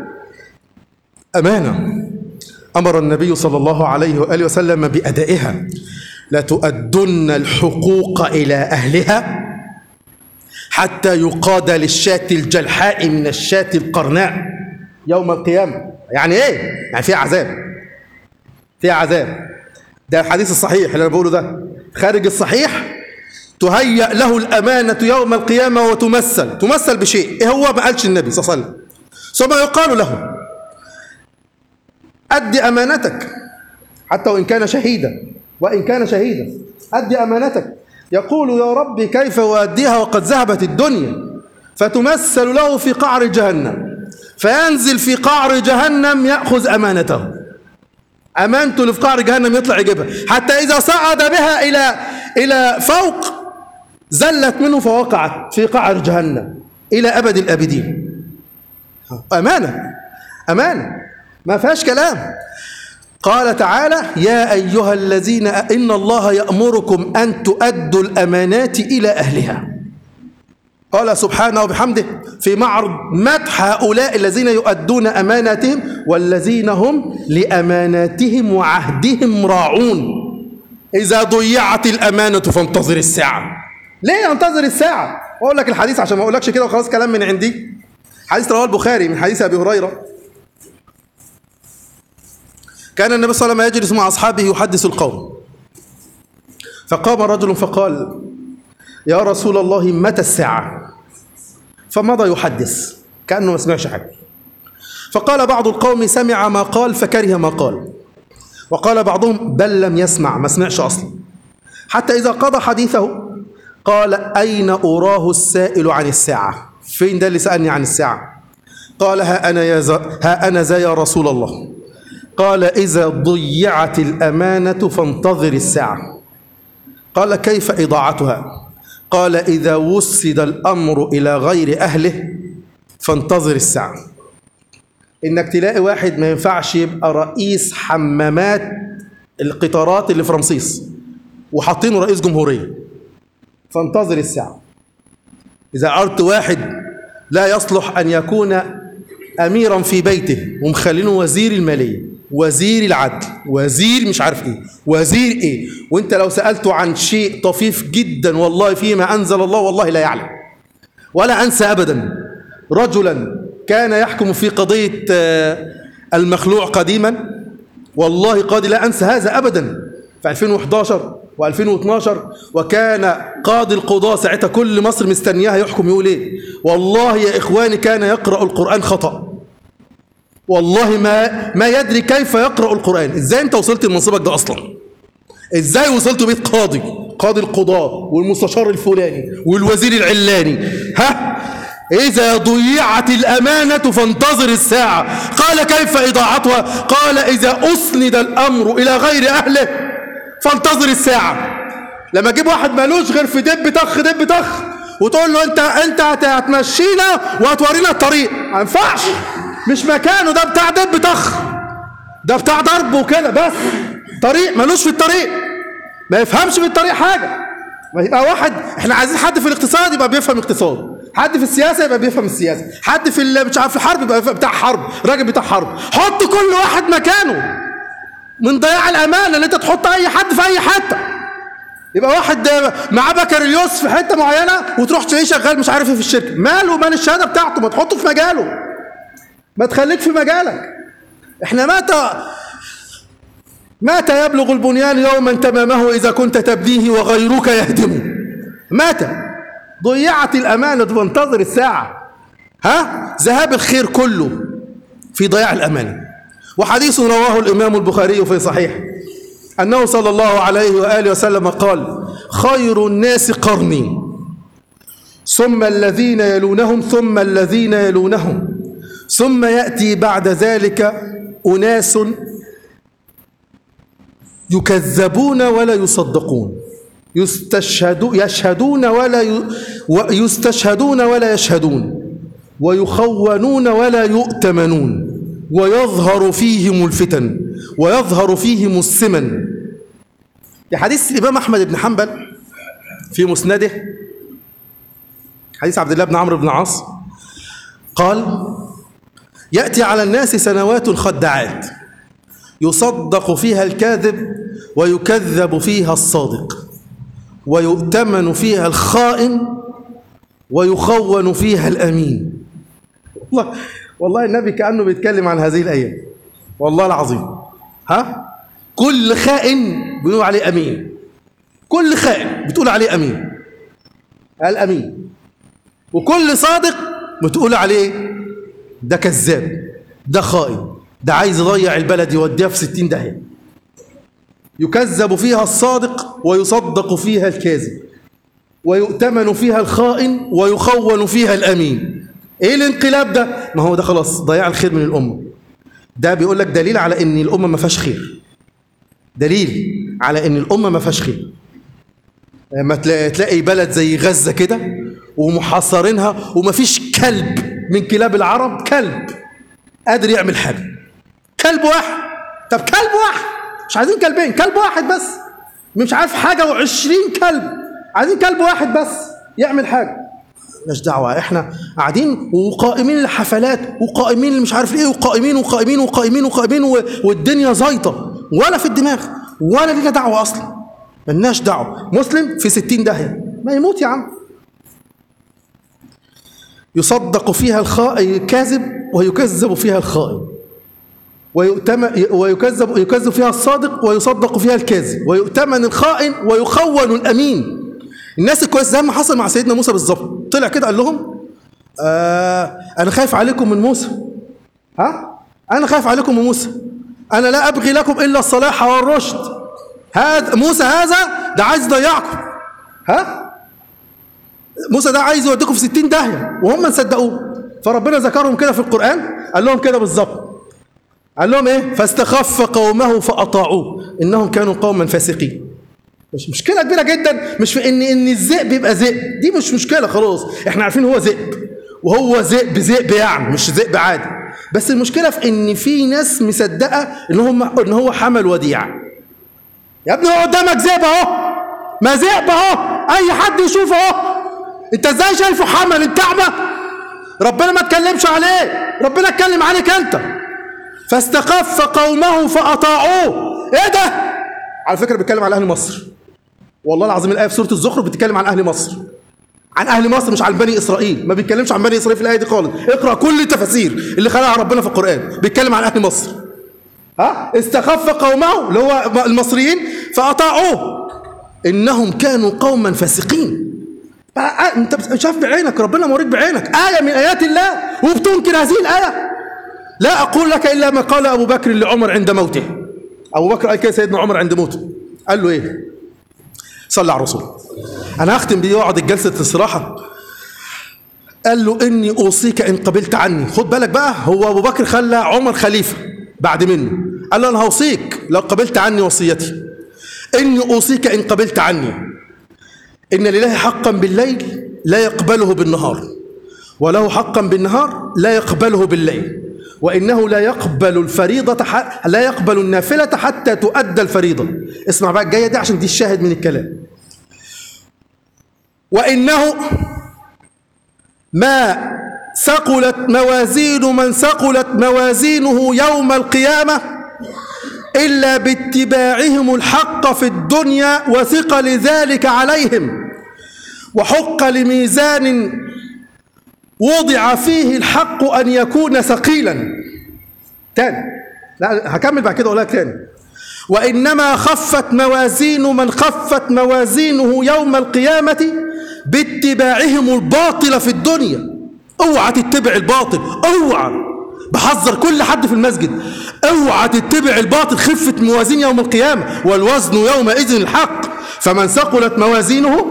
أمانة أمر النبي صلى الله عليه وآله وسلم بأدائها لتؤدن الحقوق إلى أهلها حتى يقاد للشاة الجلحاء من الشاة القرناء يوم القيامة يعني إيه؟ يعني فيها عذاب فيها عذاب ده الحديث الصحيح اللي أنا بقوله ده خارج الصحيح تهيأ له الأمانة يوم القيامة وتمثل تمثل بشيء إيه هو ما قالش النبي صلى الله عليه وسلم ثم يقال له أدي أمانتك حتى وإن كان شهيدا وإن كان شهيدا أدي أمانتك يقول يا ربي كيف أؤديها وقد ذهبت الدنيا فتمثل له في قعر جهنم فينزل في قعر جهنم يأخذ أمانته أمانته اللي في قعر جهنم يطلع يجيبها حتى إذا صعد بها إلى إلى فوق زلت منه فوقعت في قعر جهنم إلى أبد الآبدين أمانة أمانة ما فيهاش كلام قال تعالى يا أيها الذين إن الله يأمركم أن تؤدوا الأمانات إلى أهلها قال سبحانه وبحمده في معرض مدح هؤلاء الذين يؤدون أماناتهم والذين هم لأماناتهم وعهدهم راعون إذا ضيعت الأمانة فانتظر الساعة ليه انتظر الساعة؟ أقول لك الحديث عشان ما أقولكش كده وخلاص كلام من عندي حديث رواه البخاري من حديث أبي هريرة كان النبي صلى الله عليه وسلم يجلس مع أصحابه يحدث القوم فقام رجل فقال يا رسول الله متى الساعة فمضى يحدث كأنه ما سمعش حاجة فقال بعض القوم سمع ما قال فكره ما قال وقال بعضهم بل لم يسمع ما سمعش أصلا حتى إذا قضى حديثه قال أين أراه السائل عن الساعة فين ده اللي سألني عن الساعة قال ها أنا يا ز... ها أنا ذا يا رسول الله قال إذا ضيعت الأمانة فانتظر الساعة قال كيف إضاعتها قال إذا وسد الأمر إلى غير أهله فانتظر الساعة إنك تلاقي واحد ما ينفعش يبقى رئيس حمامات القطارات اللي في رمسيس وحاطينه رئيس جمهورية فانتظر الساعة إذا أردت واحد لا يصلح أن يكون أميرا في بيته ومخلينه وزير المالية وزير العدل وزير مش عارف ايه وزير ايه وانت لو سألته عن شيء طفيف جدا والله فيما أنزل الله والله لا يعلم ولا أنسى أبدا رجلا كان يحكم في قضية المخلوع قديما والله قاضي لا أنسى هذا أبدا في 2011 و2012 وكان قاضي القضاء ساعتها كل مصر مستنياها يحكم يقول ايه والله يا إخواني كان يقرأ القرآن خطأ والله ما ما يدري كيف يقرأ القرآن ازاي انت وصلت لمنصبك ده اصلا ازاي وصلت بيت قاضي قاضي القضاء والمستشار الفلاني والوزير العلاني ها إذا ضيعت الأمانة فانتظر الساعة قال كيف إضاعتها قال إذا أسند الأمر إلى غير أهله فانتظر الساعة لما أجيب واحد مالوش غير في دب طخ دب طخ وتقول له أنت أنت هتمشينا وهتورينا الطريق ما ينفعش مش مكانه ده بتاع دب طخ ده بتاع ضرب وكده بس طريق ملوش في الطريق ما يفهمش في الطريق حاجة ما يبقى واحد احنا عايزين حد في الاقتصاد يبقى بيفهم اقتصاد حد في السياسة يبقى بيفهم السياسة حد في مش عارف الحرب يبقى بتاع حرب راجل بتاع حرب حط كل واحد مكانه من ضياع الأمانة ان انت تحط اي حد في اي حتة يبقى واحد معاه بكالوريوس في حته معينه وتروح تلاقيه شغال مش عارف ايه في الشركه ماله مال الشهاده بتاعته ما تحطه في مجاله ما تخليك في مجالك احنا متى متى يبلغ البنيان يوما تمامه اذا كنت تبنيه وغيرك يهدمه متى ضيعت الامانه وانتظر الساعه ها ذهاب الخير كله في ضياع الامانه وحديث رواه الامام البخاري في صحيح أنه صلى الله عليه وآله وسلم قال خير الناس قرني ثم الذين يلونهم ثم الذين يلونهم ثم يأتي بعد ذلك أناس يكذبون ولا يصدقون يستشهدون يشهدون ولا ي... يستشهدون ولا يشهدون ويخونون ولا يؤتمنون ويظهر فيهم الفتن ويظهر فيهم السمن في حديث الإمام أحمد بن حنبل في مسنده حديث عبد الله بن عمرو بن العاص قال يأتي على الناس سنوات خدعات يصدق فيها الكاذب ويكذب فيها الصادق ويؤتمن فيها الخائن ويخون فيها الأمين والله والله النبي كأنه بيتكلم عن هذه الأيام والله العظيم ها كل خائن بنقول عليه أمين كل خائن بتقول عليه أمين قال أمين وكل صادق بتقول عليه ده كذاب ده خائن ده عايز يضيع البلد يوديها في ستين داهية يكذب فيها الصادق ويصدق فيها الكاذب ويؤتمن فيها الخائن ويخون فيها الأمين ايه الانقلاب ده ما هو ده خلاص ضياع الخير من الأمة ده بيقول لك دليل على ان الأمة ما فيهاش خير دليل على ان الأمة ما فيهاش خير لما تلاقي بلد زي غزة كده ومحاصرينها ومفيش كلب من كلاب العرب كلب قادر يعمل حاجة كلب واحد طب كلب واحد مش عايزين كلبين كلب واحد بس مش عارف حاجة وعشرين كلب عايزين كلب واحد بس يعمل حاجة مش دعوة احنا قاعدين وقائمين الحفلات وقائمين اللي مش عارف ايه وقائمين وقائمين وقائمين وقائمين والدنيا زيطة ولا في الدماغ ولا لينا دعوة اصلا ملناش دعوة مسلم في ستين داهية ما يموت يا عم يصدق فيها الكاذب ويكذب فيها الخائن ويكذب يكذب فيها الصادق ويصدق فيها الكاذب ويؤتمن الخائن ويخون الامين الناس الكويس زي ما حصل مع سيدنا موسى بالظبط طلع كده قال لهم آه انا خايف عليكم من موسى ها انا خايف عليكم من موسى انا لا ابغي لكم الا الصلاح والرشد هذا موسى هذا ده عايز يضيعكم ها موسى ده عايز يوديكم في 60 داهيه وهم صدقوه فربنا ذكرهم كده في القران قال لهم كده بالظبط قال لهم ايه فاستخف قومه فاطاعوه انهم كانوا قوما فاسقين مش مشكله كبيره جدا مش في ان ان الذئب يبقى ذئب دي مش مشكله خلاص احنا عارفين هو ذئب وهو ذئب ذئب يعني مش ذئب عادي بس المشكله في ان في ناس مصدقه ان هم ان هو حمل وديعه يا ابني هو قدامك ذئب اهو ما ذئب اهو اي حد يشوفه اهو انت ازاي شايفه حمل انت اعمى ربنا ما اتكلمش عليه ربنا اتكلم عليك انت فاستخف قومه فاطاعوه ايه ده على فكره بيتكلم على اهل مصر والله العظيم الايه في سوره الزخرف بتتكلم عن اهل مصر عن اهل مصر مش عن بني اسرائيل ما بيتكلمش عن بني اسرائيل في الايه دي خالص اقرا كل التفاسير اللي خلقها ربنا في القران بيتكلم عن اهل مصر ها استخف قومه اللي هو المصريين فاطاعوه انهم كانوا قوما فاسقين انت شايف بعينك ربنا موريك بعينك ايه من ايات الله وبتنكر هذه الايه لا اقول لك الا ما قال ابو بكر لعمر عند موته ابو بكر قال كده سيدنا عمر عند موته قال له ايه صلى على الرسول انا هختم بيه واقعد الجلسه الاستراحه قال له اني اوصيك ان قبلت عني خد بالك بقى هو ابو بكر خلى عمر خليفه بعد منه قال له انا هوصيك لو قبلت عني وصيتي اني اوصيك ان قبلت عني ان لله حقا بالليل لا يقبله بالنهار وله حقا بالنهار لا يقبله بالليل وإنه لا يقبل الفريضة ح... لا يقبل النافلة حتى تؤدى الفريضة اسمع بقى الجاية دي عشان دي الشاهد من الكلام وإنه ما ثقلت موازين من ثقلت موازينه يوم القيامة إلا باتباعهم الحق في الدنيا وثقل ذلك عليهم وحق لميزان وضع فيه الحق أن يكون ثقيلا تاني لا هكمل بعد كده أقولها تاني وإنما خفت موازين من خفت موازينه يوم القيامة باتباعهم الباطل في الدنيا اوعى تتبع الباطل اوعى بحذر كل حد في المسجد اوعى تتبع الباطل خفة موازين يوم القيامة والوزن يومئذ الحق فمن ثقلت موازينه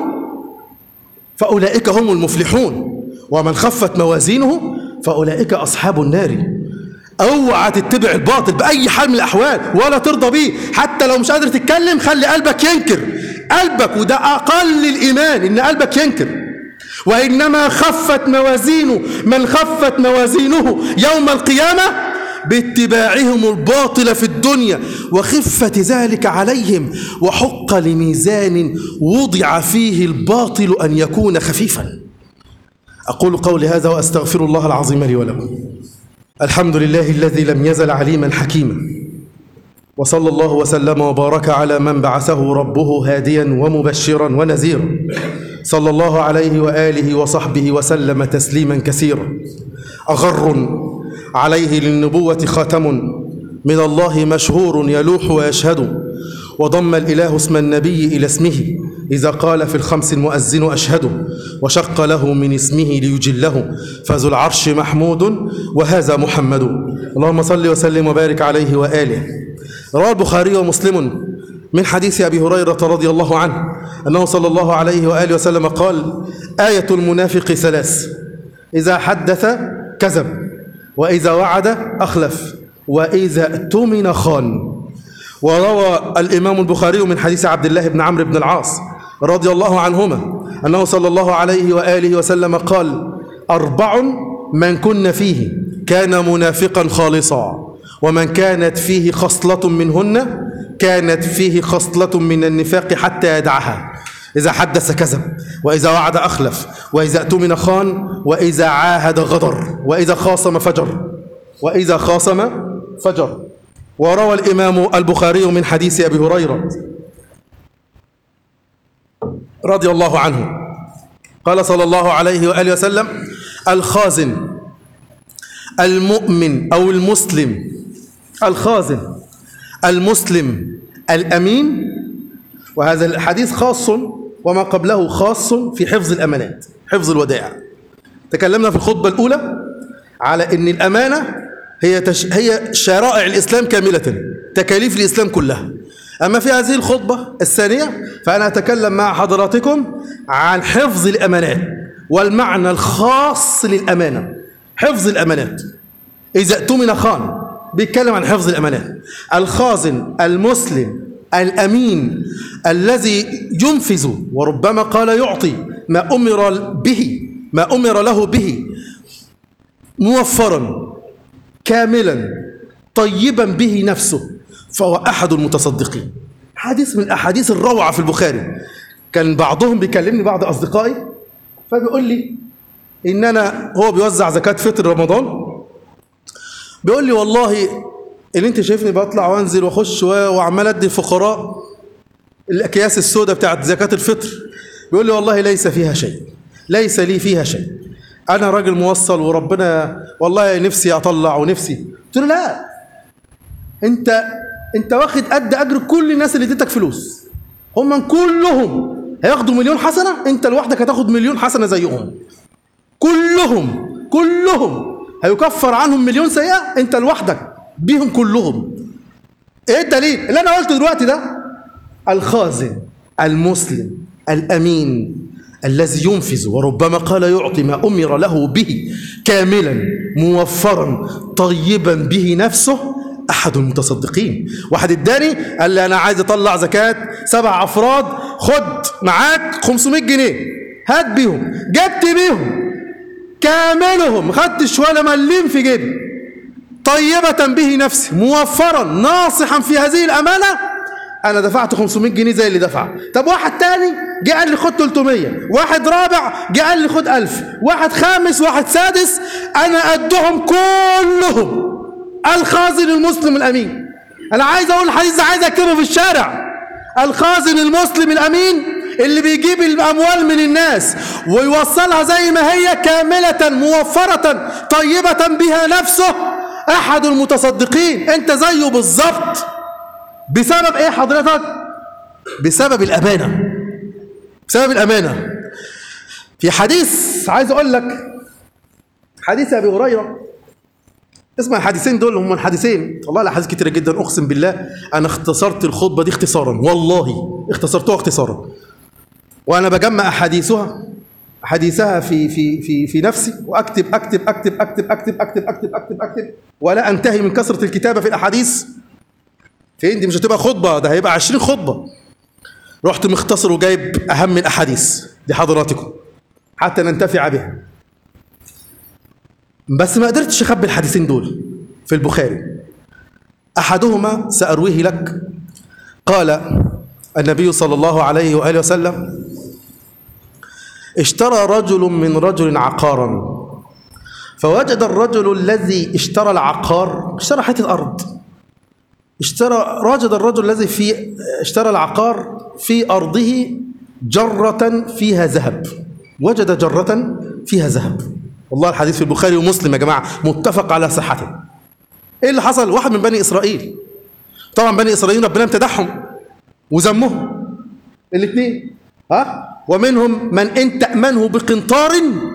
فأولئك هم المفلحون ومن خفت موازينه فأولئك أصحاب النار اوعى تتبع الباطل بأي حال من الأحوال ولا ترضى بيه حتى لو مش قادر تتكلم خلي قلبك ينكر قلبك وده أقل الإيمان إن قلبك ينكر وإنما خفت موازينه من خفت موازينه يوم القيامة باتباعهم الباطل في الدنيا وخفة ذلك عليهم وحق لميزان وضع فيه الباطل أن يكون خفيفا أقول قولي هذا وأستغفر الله العظيم لي ولكم الحمد لله الذي لم يزل عليما حكيما وصلى الله وسلم وبارك على من بعثه ربه هاديا ومبشرا ونذيرا صلى الله عليه وآله وصحبه وسلم تسليما كثيرا أغر عليه للنبوة ختم من الله مشهور يلوح ويشهد وضم الإله اسم النبي إلى اسمه إذا قال في الخمس المؤذن أشهد وشق له من اسمه ليجله فذو العرش محمود وهذا محمد اللهم صل وسلم وبارك عليه وآله روى البخاري ومسلم من حديث أبي هريرة رضي الله عنه أنه صلى الله عليه وآله وسلم قال آية المنافق ثلاث إذا حدث كذب وإذا وعد أخلف وإذا اؤتمن خان وروى الإمام البخاري من حديث عبد الله بن عمرو بن العاص رضي الله عنهما أنه صلى الله عليه وآله وسلم قال أربع من كن فيه كان منافقا خالصا ومن كانت فيه خصلة منهن كانت فيه خصلة من النفاق حتى يدعها إذا حدث كذب وإذا وعد أخلف وإذا اؤتمن خان وإذا عاهد غدر وإذا خاصم فجر وإذا خاصم فجر وروى الإمام البخاري من حديث أبي هريرة رضي الله عنه قال صلى الله عليه وآله وسلم الخازن المؤمن أو المسلم الخازن المسلم الأمين وهذا الحديث خاص وما قبله خاص في حفظ الأمانات حفظ الودائع تكلمنا في الخطبة الأولى على أن الأمانة هي, تش... هي شرائع الإسلام كاملة تكاليف الإسلام كلها أما في هذه الخطبة الثانية فأنا أتكلم مع حضراتكم عن حفظ الأمانات والمعنى الخاص للأمانة حفظ الأمانات إذا اؤتمن خان بيتكلم عن حفظ الأمانات الخازن المسلم الأمين الذي ينفذ وربما قال يعطي ما أمر به ما أمر له به موفرا كاملا طيبا به نفسه فهو أحد المتصدقين حديث من الأحاديث الروعة في البخاري كان بعضهم بيكلمني بعض أصدقائي فبيقول لي إن أنا هو بيوزع زكاة فطر رمضان بيقول لي والله اللي انت شايفني بطلع وانزل واخش وعمال ادي الفقراء الاكياس السوداء بتاعت زكاه الفطر بيقول لي والله ليس فيها شيء ليس لي فيها شيء انا راجل موصل وربنا والله نفسي اطلع ونفسي قلت له لا انت انت واخد قد اجر كل الناس اللي اديتك فلوس هم كلهم هياخدوا مليون حسنه انت لوحدك هتاخد مليون حسنه زيهم كلهم كلهم هيكفر عنهم مليون سيئه انت لوحدك بيهم كلهم ايه الدليل اللي انا قلته دلوقتي ده الخازن المسلم الامين الذي ينفذ وربما قال يعطي ما امر له به كاملا موفرا طيبا به نفسه احد المتصدقين واحد اداني قال لي انا عايز اطلع زكاه سبع افراد خد معاك 500 جنيه هات بيهم جبت بيهم كاملهم خدتش ولا مليم في جيبي طيبة به نفسي موفرا ناصحا في هذه الأمانة أنا دفعت 500 جنيه زي اللي دفع طب واحد تاني جه قال لي خد 300 واحد رابع جه قال لي خد 1000 واحد خامس واحد سادس أنا قدهم كلهم الخازن المسلم الأمين انا عايز اقول الحديث ده عايز اكتبه في الشارع الخازن المسلم الامين اللي بيجيب الاموال من الناس ويوصلها زي ما هي كامله موفره طيبه بها نفسه احد المتصدقين انت زيه بالظبط بسبب ايه حضرتك بسبب الامانه بسبب الامانه في حديث عايز اقول لك حديث ابي هريره اسمع الحديثين دول هم الحديثين والله الاحاديث كتيره جدا اقسم بالله انا اختصرت الخطبه دي اختصارا والله اختصرتها اختصارا وانا بجمع احاديثها حديثها في في في في نفسي واكتب اكتب اكتب اكتب اكتب اكتب اكتب اكتب اكتب ولا انتهي من كثره الكتابه في الاحاديث فين دي مش هتبقى خطبه ده هيبقى 20 خطبه رحت مختصر وجايب اهم الاحاديث لحضراتكم حتى ننتفع بها بس ما قدرتش اخبي الحديثين دول في البخاري احدهما سارويه لك قال النبي صلى الله عليه واله وسلم اشترى رجل من رجل عقارا فوجد الرجل الذي اشترى العقار اشترى حته ارض اشترى وجد الرجل الذي في اشترى العقار في ارضه جره فيها ذهب وجد جره فيها ذهب والله الحديث في البخاري ومسلم يا جماعه متفق على صحته ايه اللي حصل واحد من بني اسرائيل طبعا بني اسرائيل ربنا امتدحهم وذمهم الاثنين ها ومنهم من ان تامنه بقنطار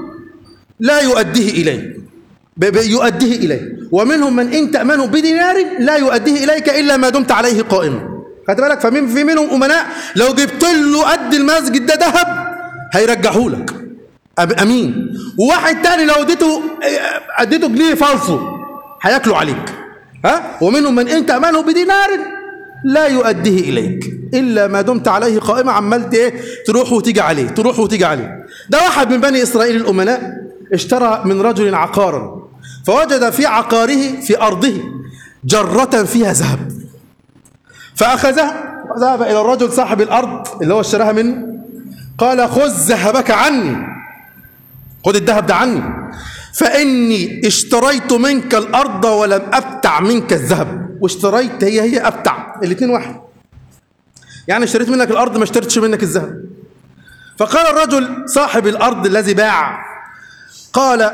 لا يؤديه اليه ب- ب- يؤديه اليه ومنهم من ان تامنه بدينار لا يؤديه اليك الا ما دمت عليه قائما خدت بالك فمن في منهم امناء لو جبت له قد المسجد ده ذهب هيرجعه لك أب- امين وواحد تاني لو اديته اديته جنيه فالصو هياكلوا عليك ها ومنهم من ان تامنه بدينار لا يؤديه اليك الا ما دمت عليه قائما عمال ايه تروح وتيجي عليه تروح وتيجي عليه ده واحد من بني اسرائيل الامناء اشترى من رجل عقارا فوجد في عقاره في ارضه جره فيها ذهب فاخذها وذهب الى الرجل صاحب الارض اللي هو اشتراها منه قال خذ ذهبك عني خذ الذهب ده عني فاني اشتريت منك الارض ولم ابتع منك الذهب واشتريت هي هي ابتع الاثنين واحد يعني اشتريت منك الارض ما اشتريتش منك الذهب فقال الرجل صاحب الارض الذي باع قال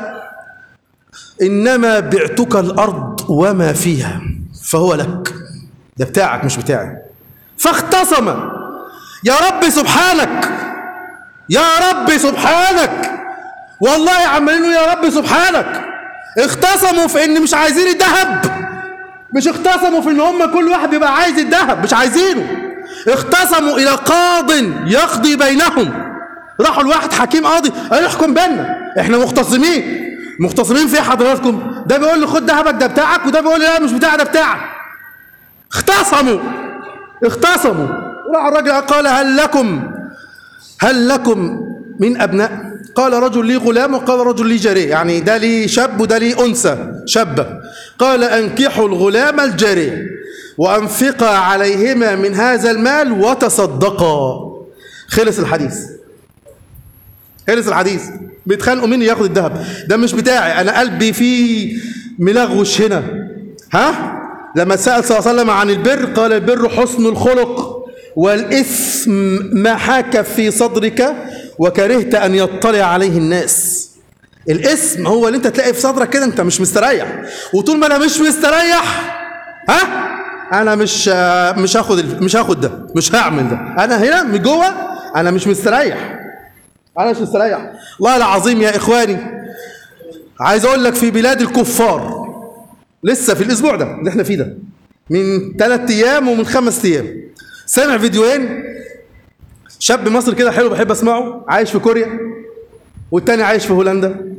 انما بعتك الارض وما فيها فهو لك ده بتاعك مش بتاعي فاختصم يا رب سبحانك يا رب سبحانك والله عمالين يقولوا يا رب سبحانك اختصموا في ان مش عايزين الذهب مش اختصموا في ان هم كل واحد بيبقى عايز الذهب مش عايزينه اختصموا الى قاض يقضي بينهم راحوا لواحد حكيم قاضي قال احكم بيننا احنا مختصمين مختصمين في حضراتكم ده بيقول لي خد ذهبك ده بتاعك وده بيقول لي لا مش بتاعي ده بتاعك اختصموا اختصموا راح الراجل قال هل لكم هل لكم من أبناء قال رجل لي غلام وقال رجل لي جارية يعني ده لي شاب وده لي أنثى شابة قال أنكحوا الغلام الجارية وأنفقا عليهما من هذا المال وتصدقا خلص الحديث خلص الحديث بيتخانقوا مين ياخد الذهب ده مش بتاعي أنا قلبي فيه ملغوش هنا ها لما سأل صلى الله عليه وسلم عن البر قال البر حسن الخلق والإثم ما حاك في صدرك وكرهت أن يطلع عليه الناس الاسم هو اللي انت تلاقي في صدرك كده انت مش مستريح وطول ما انا مش مستريح ها انا مش مش هاخد ال- مش هاخد ده مش هعمل ده انا هنا من جوه انا مش مستريح انا مش مستريح والله العظيم يا اخواني عايز اقول لك في بلاد الكفار لسه في الاسبوع ده اللي احنا فيه ده من ثلاث ايام ومن خمس ايام سامع فيديوهين شاب مصري كده حلو بحب اسمعه عايش في كوريا والتاني عايش في هولندا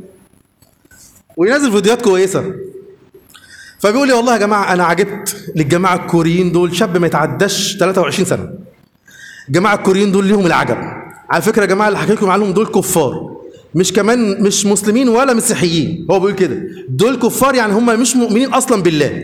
وينزل فيديوهات كويسه فبيقول لي والله يا جماعه انا عجبت للجماعه الكوريين دول شاب ما يتعداش 23 سنه الجماعه الكوريين دول ليهم العجب على فكره يا جماعه اللي حكيت لكم عنهم دول كفار مش كمان مش مسلمين ولا مسيحيين هو بيقول كده دول كفار يعني هم مش مؤمنين اصلا بالله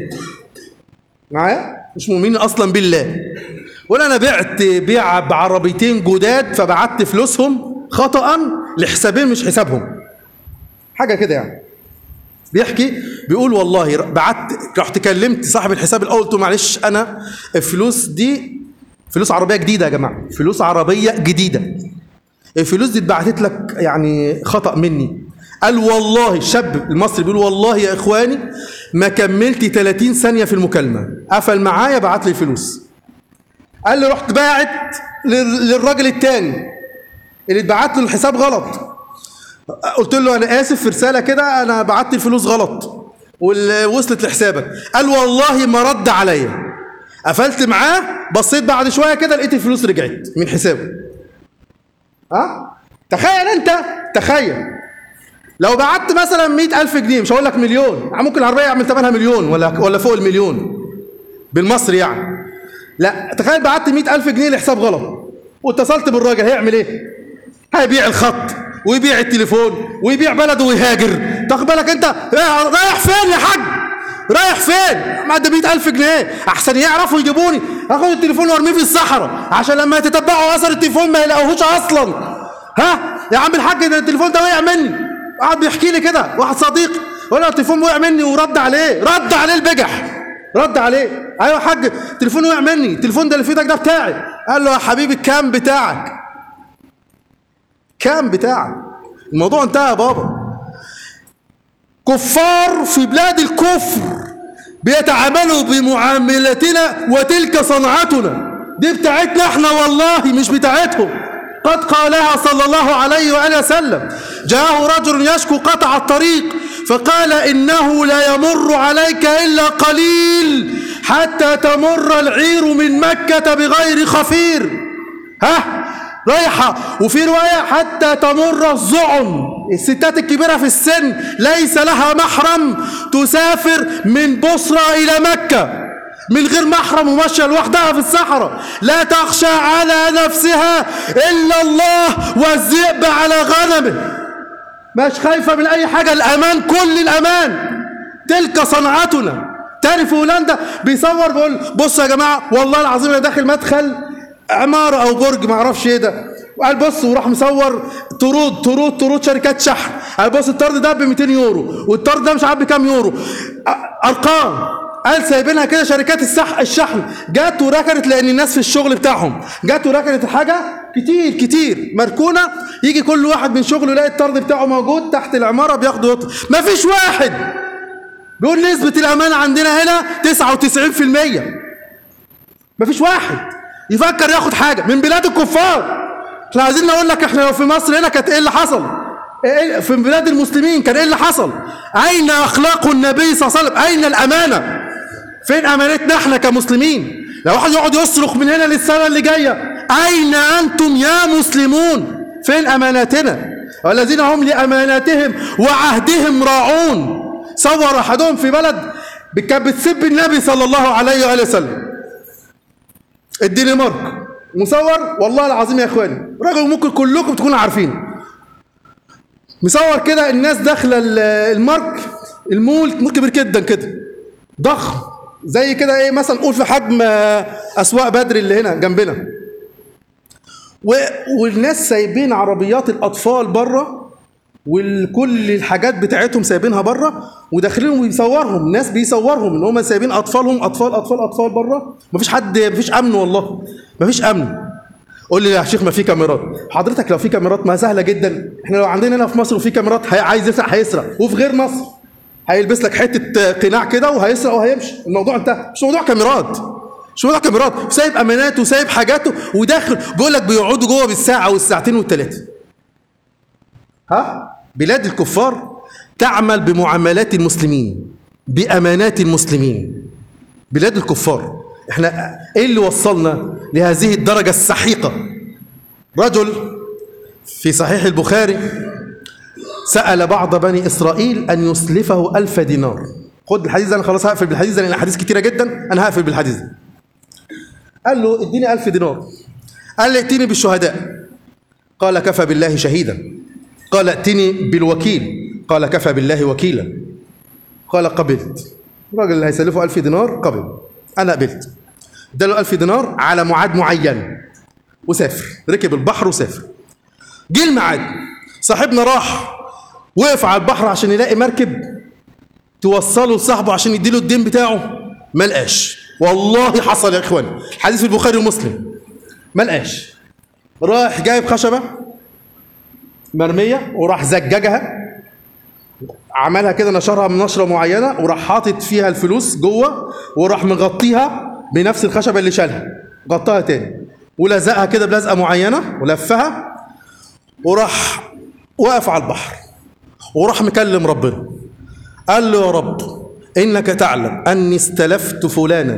معايا مش مؤمنين اصلا بالله ولا انا بعت بيع بعربيتين جداد فبعت فلوسهم خطا لحسابين مش حسابهم حاجه كده يعني بيحكي بيقول والله بعت رحت كلمت صاحب الحساب الاول قلت له معلش انا الفلوس دي فلوس عربيه جديده يا جماعه فلوس عربيه جديده الفلوس دي اتبعتت لك يعني خطا مني قال والله الشاب المصري بيقول والله يا اخواني ما كملت 30 ثانيه في المكالمه قفل معايا بعت لي الفلوس قال لي رحت باعت لل- للراجل التاني اللي اتبعت له الحساب غلط قلت له انا اسف في رساله كده انا بعت الفلوس غلط ووصلت لحسابك قال والله ما رد عليا قفلت معاه بصيت بعد شويه كده لقيت الفلوس رجعت من حسابه ها تخيل انت تخيل لو بعت مثلا مئة ألف جنيه مش هقول لك مليون ممكن العربية يعمل ثمنها مليون ولا ولا فوق المليون بالمصري يعني لا تخيل بعت مئة ألف جنيه لحساب غلط واتصلت بالراجل هيعمل ايه؟ هيبيع الخط ويبيع التليفون ويبيع بلده ويهاجر تاخد بالك انت رايح فين يا حاج رايح فين ما ده 100000 جنيه احسن يعرفوا يجيبوني اخد التليفون وارميه في الصحراء عشان لما يتتبعوا اثر التليفون ما يلاقوهوش اصلا ها يا عم الحاج ده التليفون ده وقع مني قعد بيحكي لي كده واحد صديقي يقول له التليفون وقع مني ورد عليه رد عليه البجح رد عليه ايوه يا حاج التليفون وقع مني التليفون ده اللي في ايدك ده بتاعي قال له يا حبيبي الكام بتاعك كام بتاعك الموضوع انتهى يا بابا كفار في بلاد الكفر بيتعاملوا بمعاملتنا وتلك صنعتنا دي بتاعتنا احنا والله مش بتاعتهم قد قالها صلى الله عليه وآله وسلم جاءه رجل يشكو قطع الطريق فقال إنه لا يمر عليك إلا قليل حتى تمر العير من مكة بغير خفير ها رايحة وفي رواية حتى تمر الزعم الستات الكبيرة في السن ليس لها محرم تسافر من بصرة إلى مكة من غير محرم وماشية لوحدها في الصحراء لا تخشى على نفسها إلا الله والذئب على غنمه مش خايفة من أي حاجة الأمان كل الأمان تلك صنعتنا تاني في هولندا بيصور بيقول بصوا يا جماعة والله العظيم أنا داخل مدخل عمارة أو برج ما أعرفش إيه ده قال بص وراح مصور طرود طرود طرود شركات شحن قال بص الطرد ده ب 200 يورو والطرد ده مش عارف بكام يورو أ- أرقام قال سايبينها كده شركات السح الشحن جت وركنت لان الناس في الشغل بتاعهم جت وركنت الحاجه كتير كتير مركونه يجي كل واحد من شغله يلاقي الطرد بتاعه موجود تحت العماره بياخده يطلع مفيش واحد بيقول نسبه الامانه عندنا هنا 99% مفيش واحد يفكر ياخد حاجه من بلاد الكفار احنا عايزين نقول لك احنا لو في مصر هنا كانت ايه اللي حصل إيه في بلاد المسلمين كان ايه اللي حصل اين اخلاق النبي صلى الله عليه وسلم اين الامانه فين امانتنا احنا كمسلمين لو واحد يقعد يصرخ من هنا للسنه اللي جايه اين انتم يا مسلمون فين اماناتنا والذين هم لاماناتهم وعهدهم راعون صور احدهم في بلد كانت بتسب النبي صلى الله عليه واله وسلم الدنمارك مصور والله العظيم يا اخواني راجل ممكن كلكم تكونوا عارفين مصور كده الناس داخله ال- المارك المول مول كبير جدا كده ضخم زي كده ايه مثلا نقول في حجم آه، اسواق بدر اللي هنا جنبنا و... والناس سايبين عربيات الاطفال بره وكل الحاجات بتاعتهم سايبينها بره وداخلين وبيصورهم ناس بيصورهم ان هم سايبين اطفالهم اطفال اطفال اطفال بره مفيش حد مفيش امن والله مفيش امن قول لي يا شيخ ما في كاميرات حضرتك لو في كاميرات ما سهله جدا احنا لو عندنا هنا في مصر وفي كاميرات هي عايز يسرق هيسرق وفي غير مصر هيلبس لك حته قناع كده وهيسرق وهيمشي الموضوع انتهى مش موضوع كاميرات مش موضوع كاميرات سايب اماناته وسايب حاجاته وداخل بيقول لك بيقعدوا جوه بالساعه والساعتين والثلاثه ها بلاد الكفار تعمل بمعاملات المسلمين بامانات المسلمين بلاد الكفار احنا ايه اللي وصلنا لهذه الدرجه السحيقه رجل في صحيح البخاري سأل بعض بني إسرائيل أن يسلفه ألف دينار خد الحديث ده أنا خلاص هقفل بالحديث ده لأن الأحاديث كتيرة جدا أنا هقفل بالحديث ده قال له اديني ألف دينار قال لي ائتني بالشهداء قال كفى بالله شهيدا قال ائتني بالوكيل قال كفى بالله وكيلا قال قبلت الراجل اللي هيسلفه ألف دينار قبل أنا قبلت اداله ألف دينار على ميعاد معين وسافر ركب البحر وسافر جه الميعاد صاحبنا راح وقف على البحر عشان يلاقي مركب توصله لصاحبه عشان يديله الدين بتاعه ما لقاش والله حصل يا اخوان حديث في البخاري ومسلم ما لقاش راح جايب خشبه مرميه وراح زججها عملها كده نشرها من نشره معينه وراح حاطط فيها الفلوس جوه وراح مغطيها بنفس الخشبه اللي شالها غطاها تاني ولزقها كده بلزقه معينه ولفها وراح وقف على البحر وراح مكلم ربنا قال له يا رب انك تعلم اني استلفت فلانا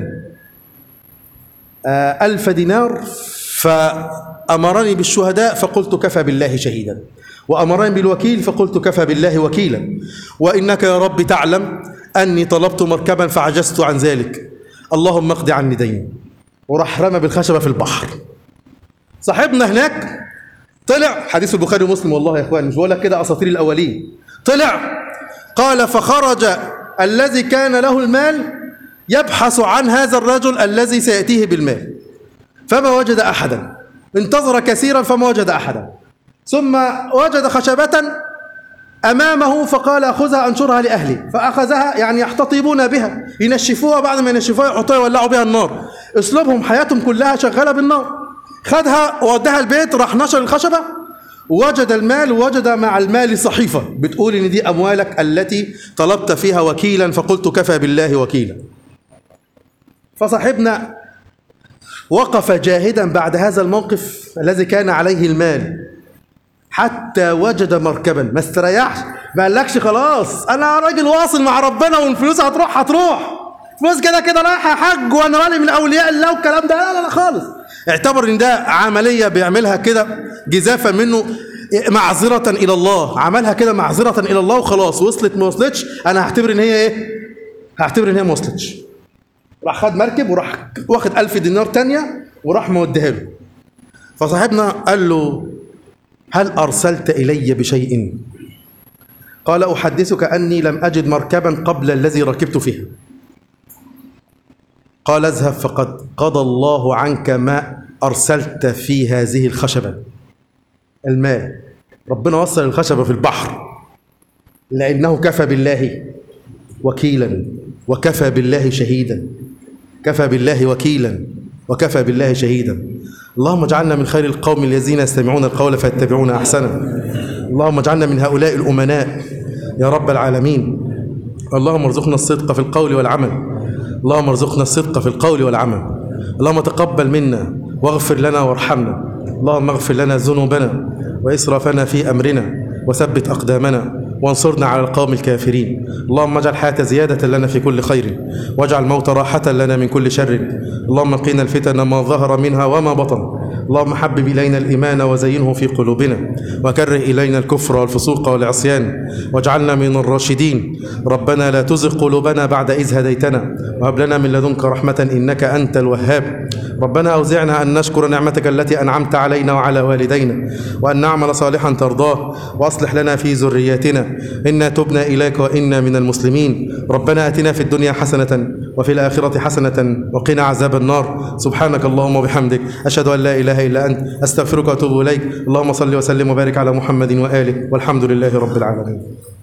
آه، ألف دينار فأمرني بالشهداء فقلت كفى بالله شهيدا وأمرني بالوكيل فقلت كفى بالله وكيلا وإنك يا رب تعلم أني طلبت مركبا فعجزت عن ذلك اللهم اقضي عني ديني وراح رمى بالخشبة في البحر صاحبنا هناك طلع حديث البخاري ومسلم والله يا اخوان مش بقول لك كده اساطير الاولين طلع قال فخرج الذي كان له المال يبحث عن هذا الرجل الذي سياتيه بالمال فما وجد احدا انتظر كثيرا فما وجد احدا ثم وجد خشبه امامه فقال اخذها انشرها لاهلي فاخذها يعني يحتطبون بها ينشفوها بعد ما ينشفوها يحطوها يولعوا بها النار اسلوبهم حياتهم كلها شغاله بالنار خدها ووداها البيت راح نشر الخشبه وجد المال ووجد مع المال صحيفه بتقول ان دي اموالك التي طلبت فيها وكيلا فقلت كفى بالله وكيلا فصاحبنا وقف جاهدا بعد هذا الموقف الذي كان عليه المال حتى وجد مركبا ما استريحش ما قالكش خلاص انا راجل واصل مع ربنا والفلوس هتروح هتروح فلوس كده كده رايحه حج وانا ولي من اولياء الله والكلام ده لا لا لا خالص اعتبر ان ده عمليه بيعملها كده جزافا منه معذره الى الله عملها كده معذره الى الله وخلاص وصلت ما وصلتش انا هعتبر ان هي ايه هعتبر ان هي ما وصلتش راح خد مركب وراح واخد ألف دينار تانية وراح موديها له فصاحبنا قال له هل أرسلت إلي بشيء قال أحدثك أني لم أجد مركبا قبل الذي ركبت فيها قال اذهب فقد قضى الله عنك ما أرسلت في هذه الخشبة المال ربنا وصل الخشبة في البحر لأنه كفى بالله وكيلا وكفى بالله شهيدا كفى بالله وكيلا وكفى بالله شهيدا اللهم اجعلنا من خير القوم الذين يستمعون القول فيتبعون احسنه اللهم اجعلنا من هؤلاء الامناء يا رب العالمين اللهم ارزقنا الصدق في القول والعمل اللهم ارزقنا الصدق في القول والعمل اللهم تقبل منا واغفر لنا وارحمنا اللهم اغفر لنا ذنوبنا واسرافنا في امرنا وثبت اقدامنا وانصرنا على القوم الكافرين اللهم اجعل الحياة زيادة لنا في كل خير واجعل الموت راحة لنا من كل شر اللهم قنا الفتن ما ظهر منها وما بطن اللهم حبب إلينا الإيمان وزينه في قلوبنا وكره إلينا الكفر والفسوق والعصيان واجعلنا من الراشدين ربنا لا تزغ قلوبنا بعد إذ هديتنا وهب لنا من لدنك رحمة إنك أنت الوهاب ربنا أوزعنا أن نشكر نعمتك التي أنعمت علينا وعلى والدينا وأن نعمل صالحا ترضاه وأصلح لنا في ذريتنا إنا تبنا إليك وإنا من المسلمين ربنا آتنا في الدنيا حسنة وفي الآخرة حسنة وقنا عذاب النار سبحانك اللهم وبحمدك أشهد أن لا إله إلا أنت أستغفرك وأتوب إليك اللهم صل وسلم وبارك على محمد وآله والحمد لله رب العالمين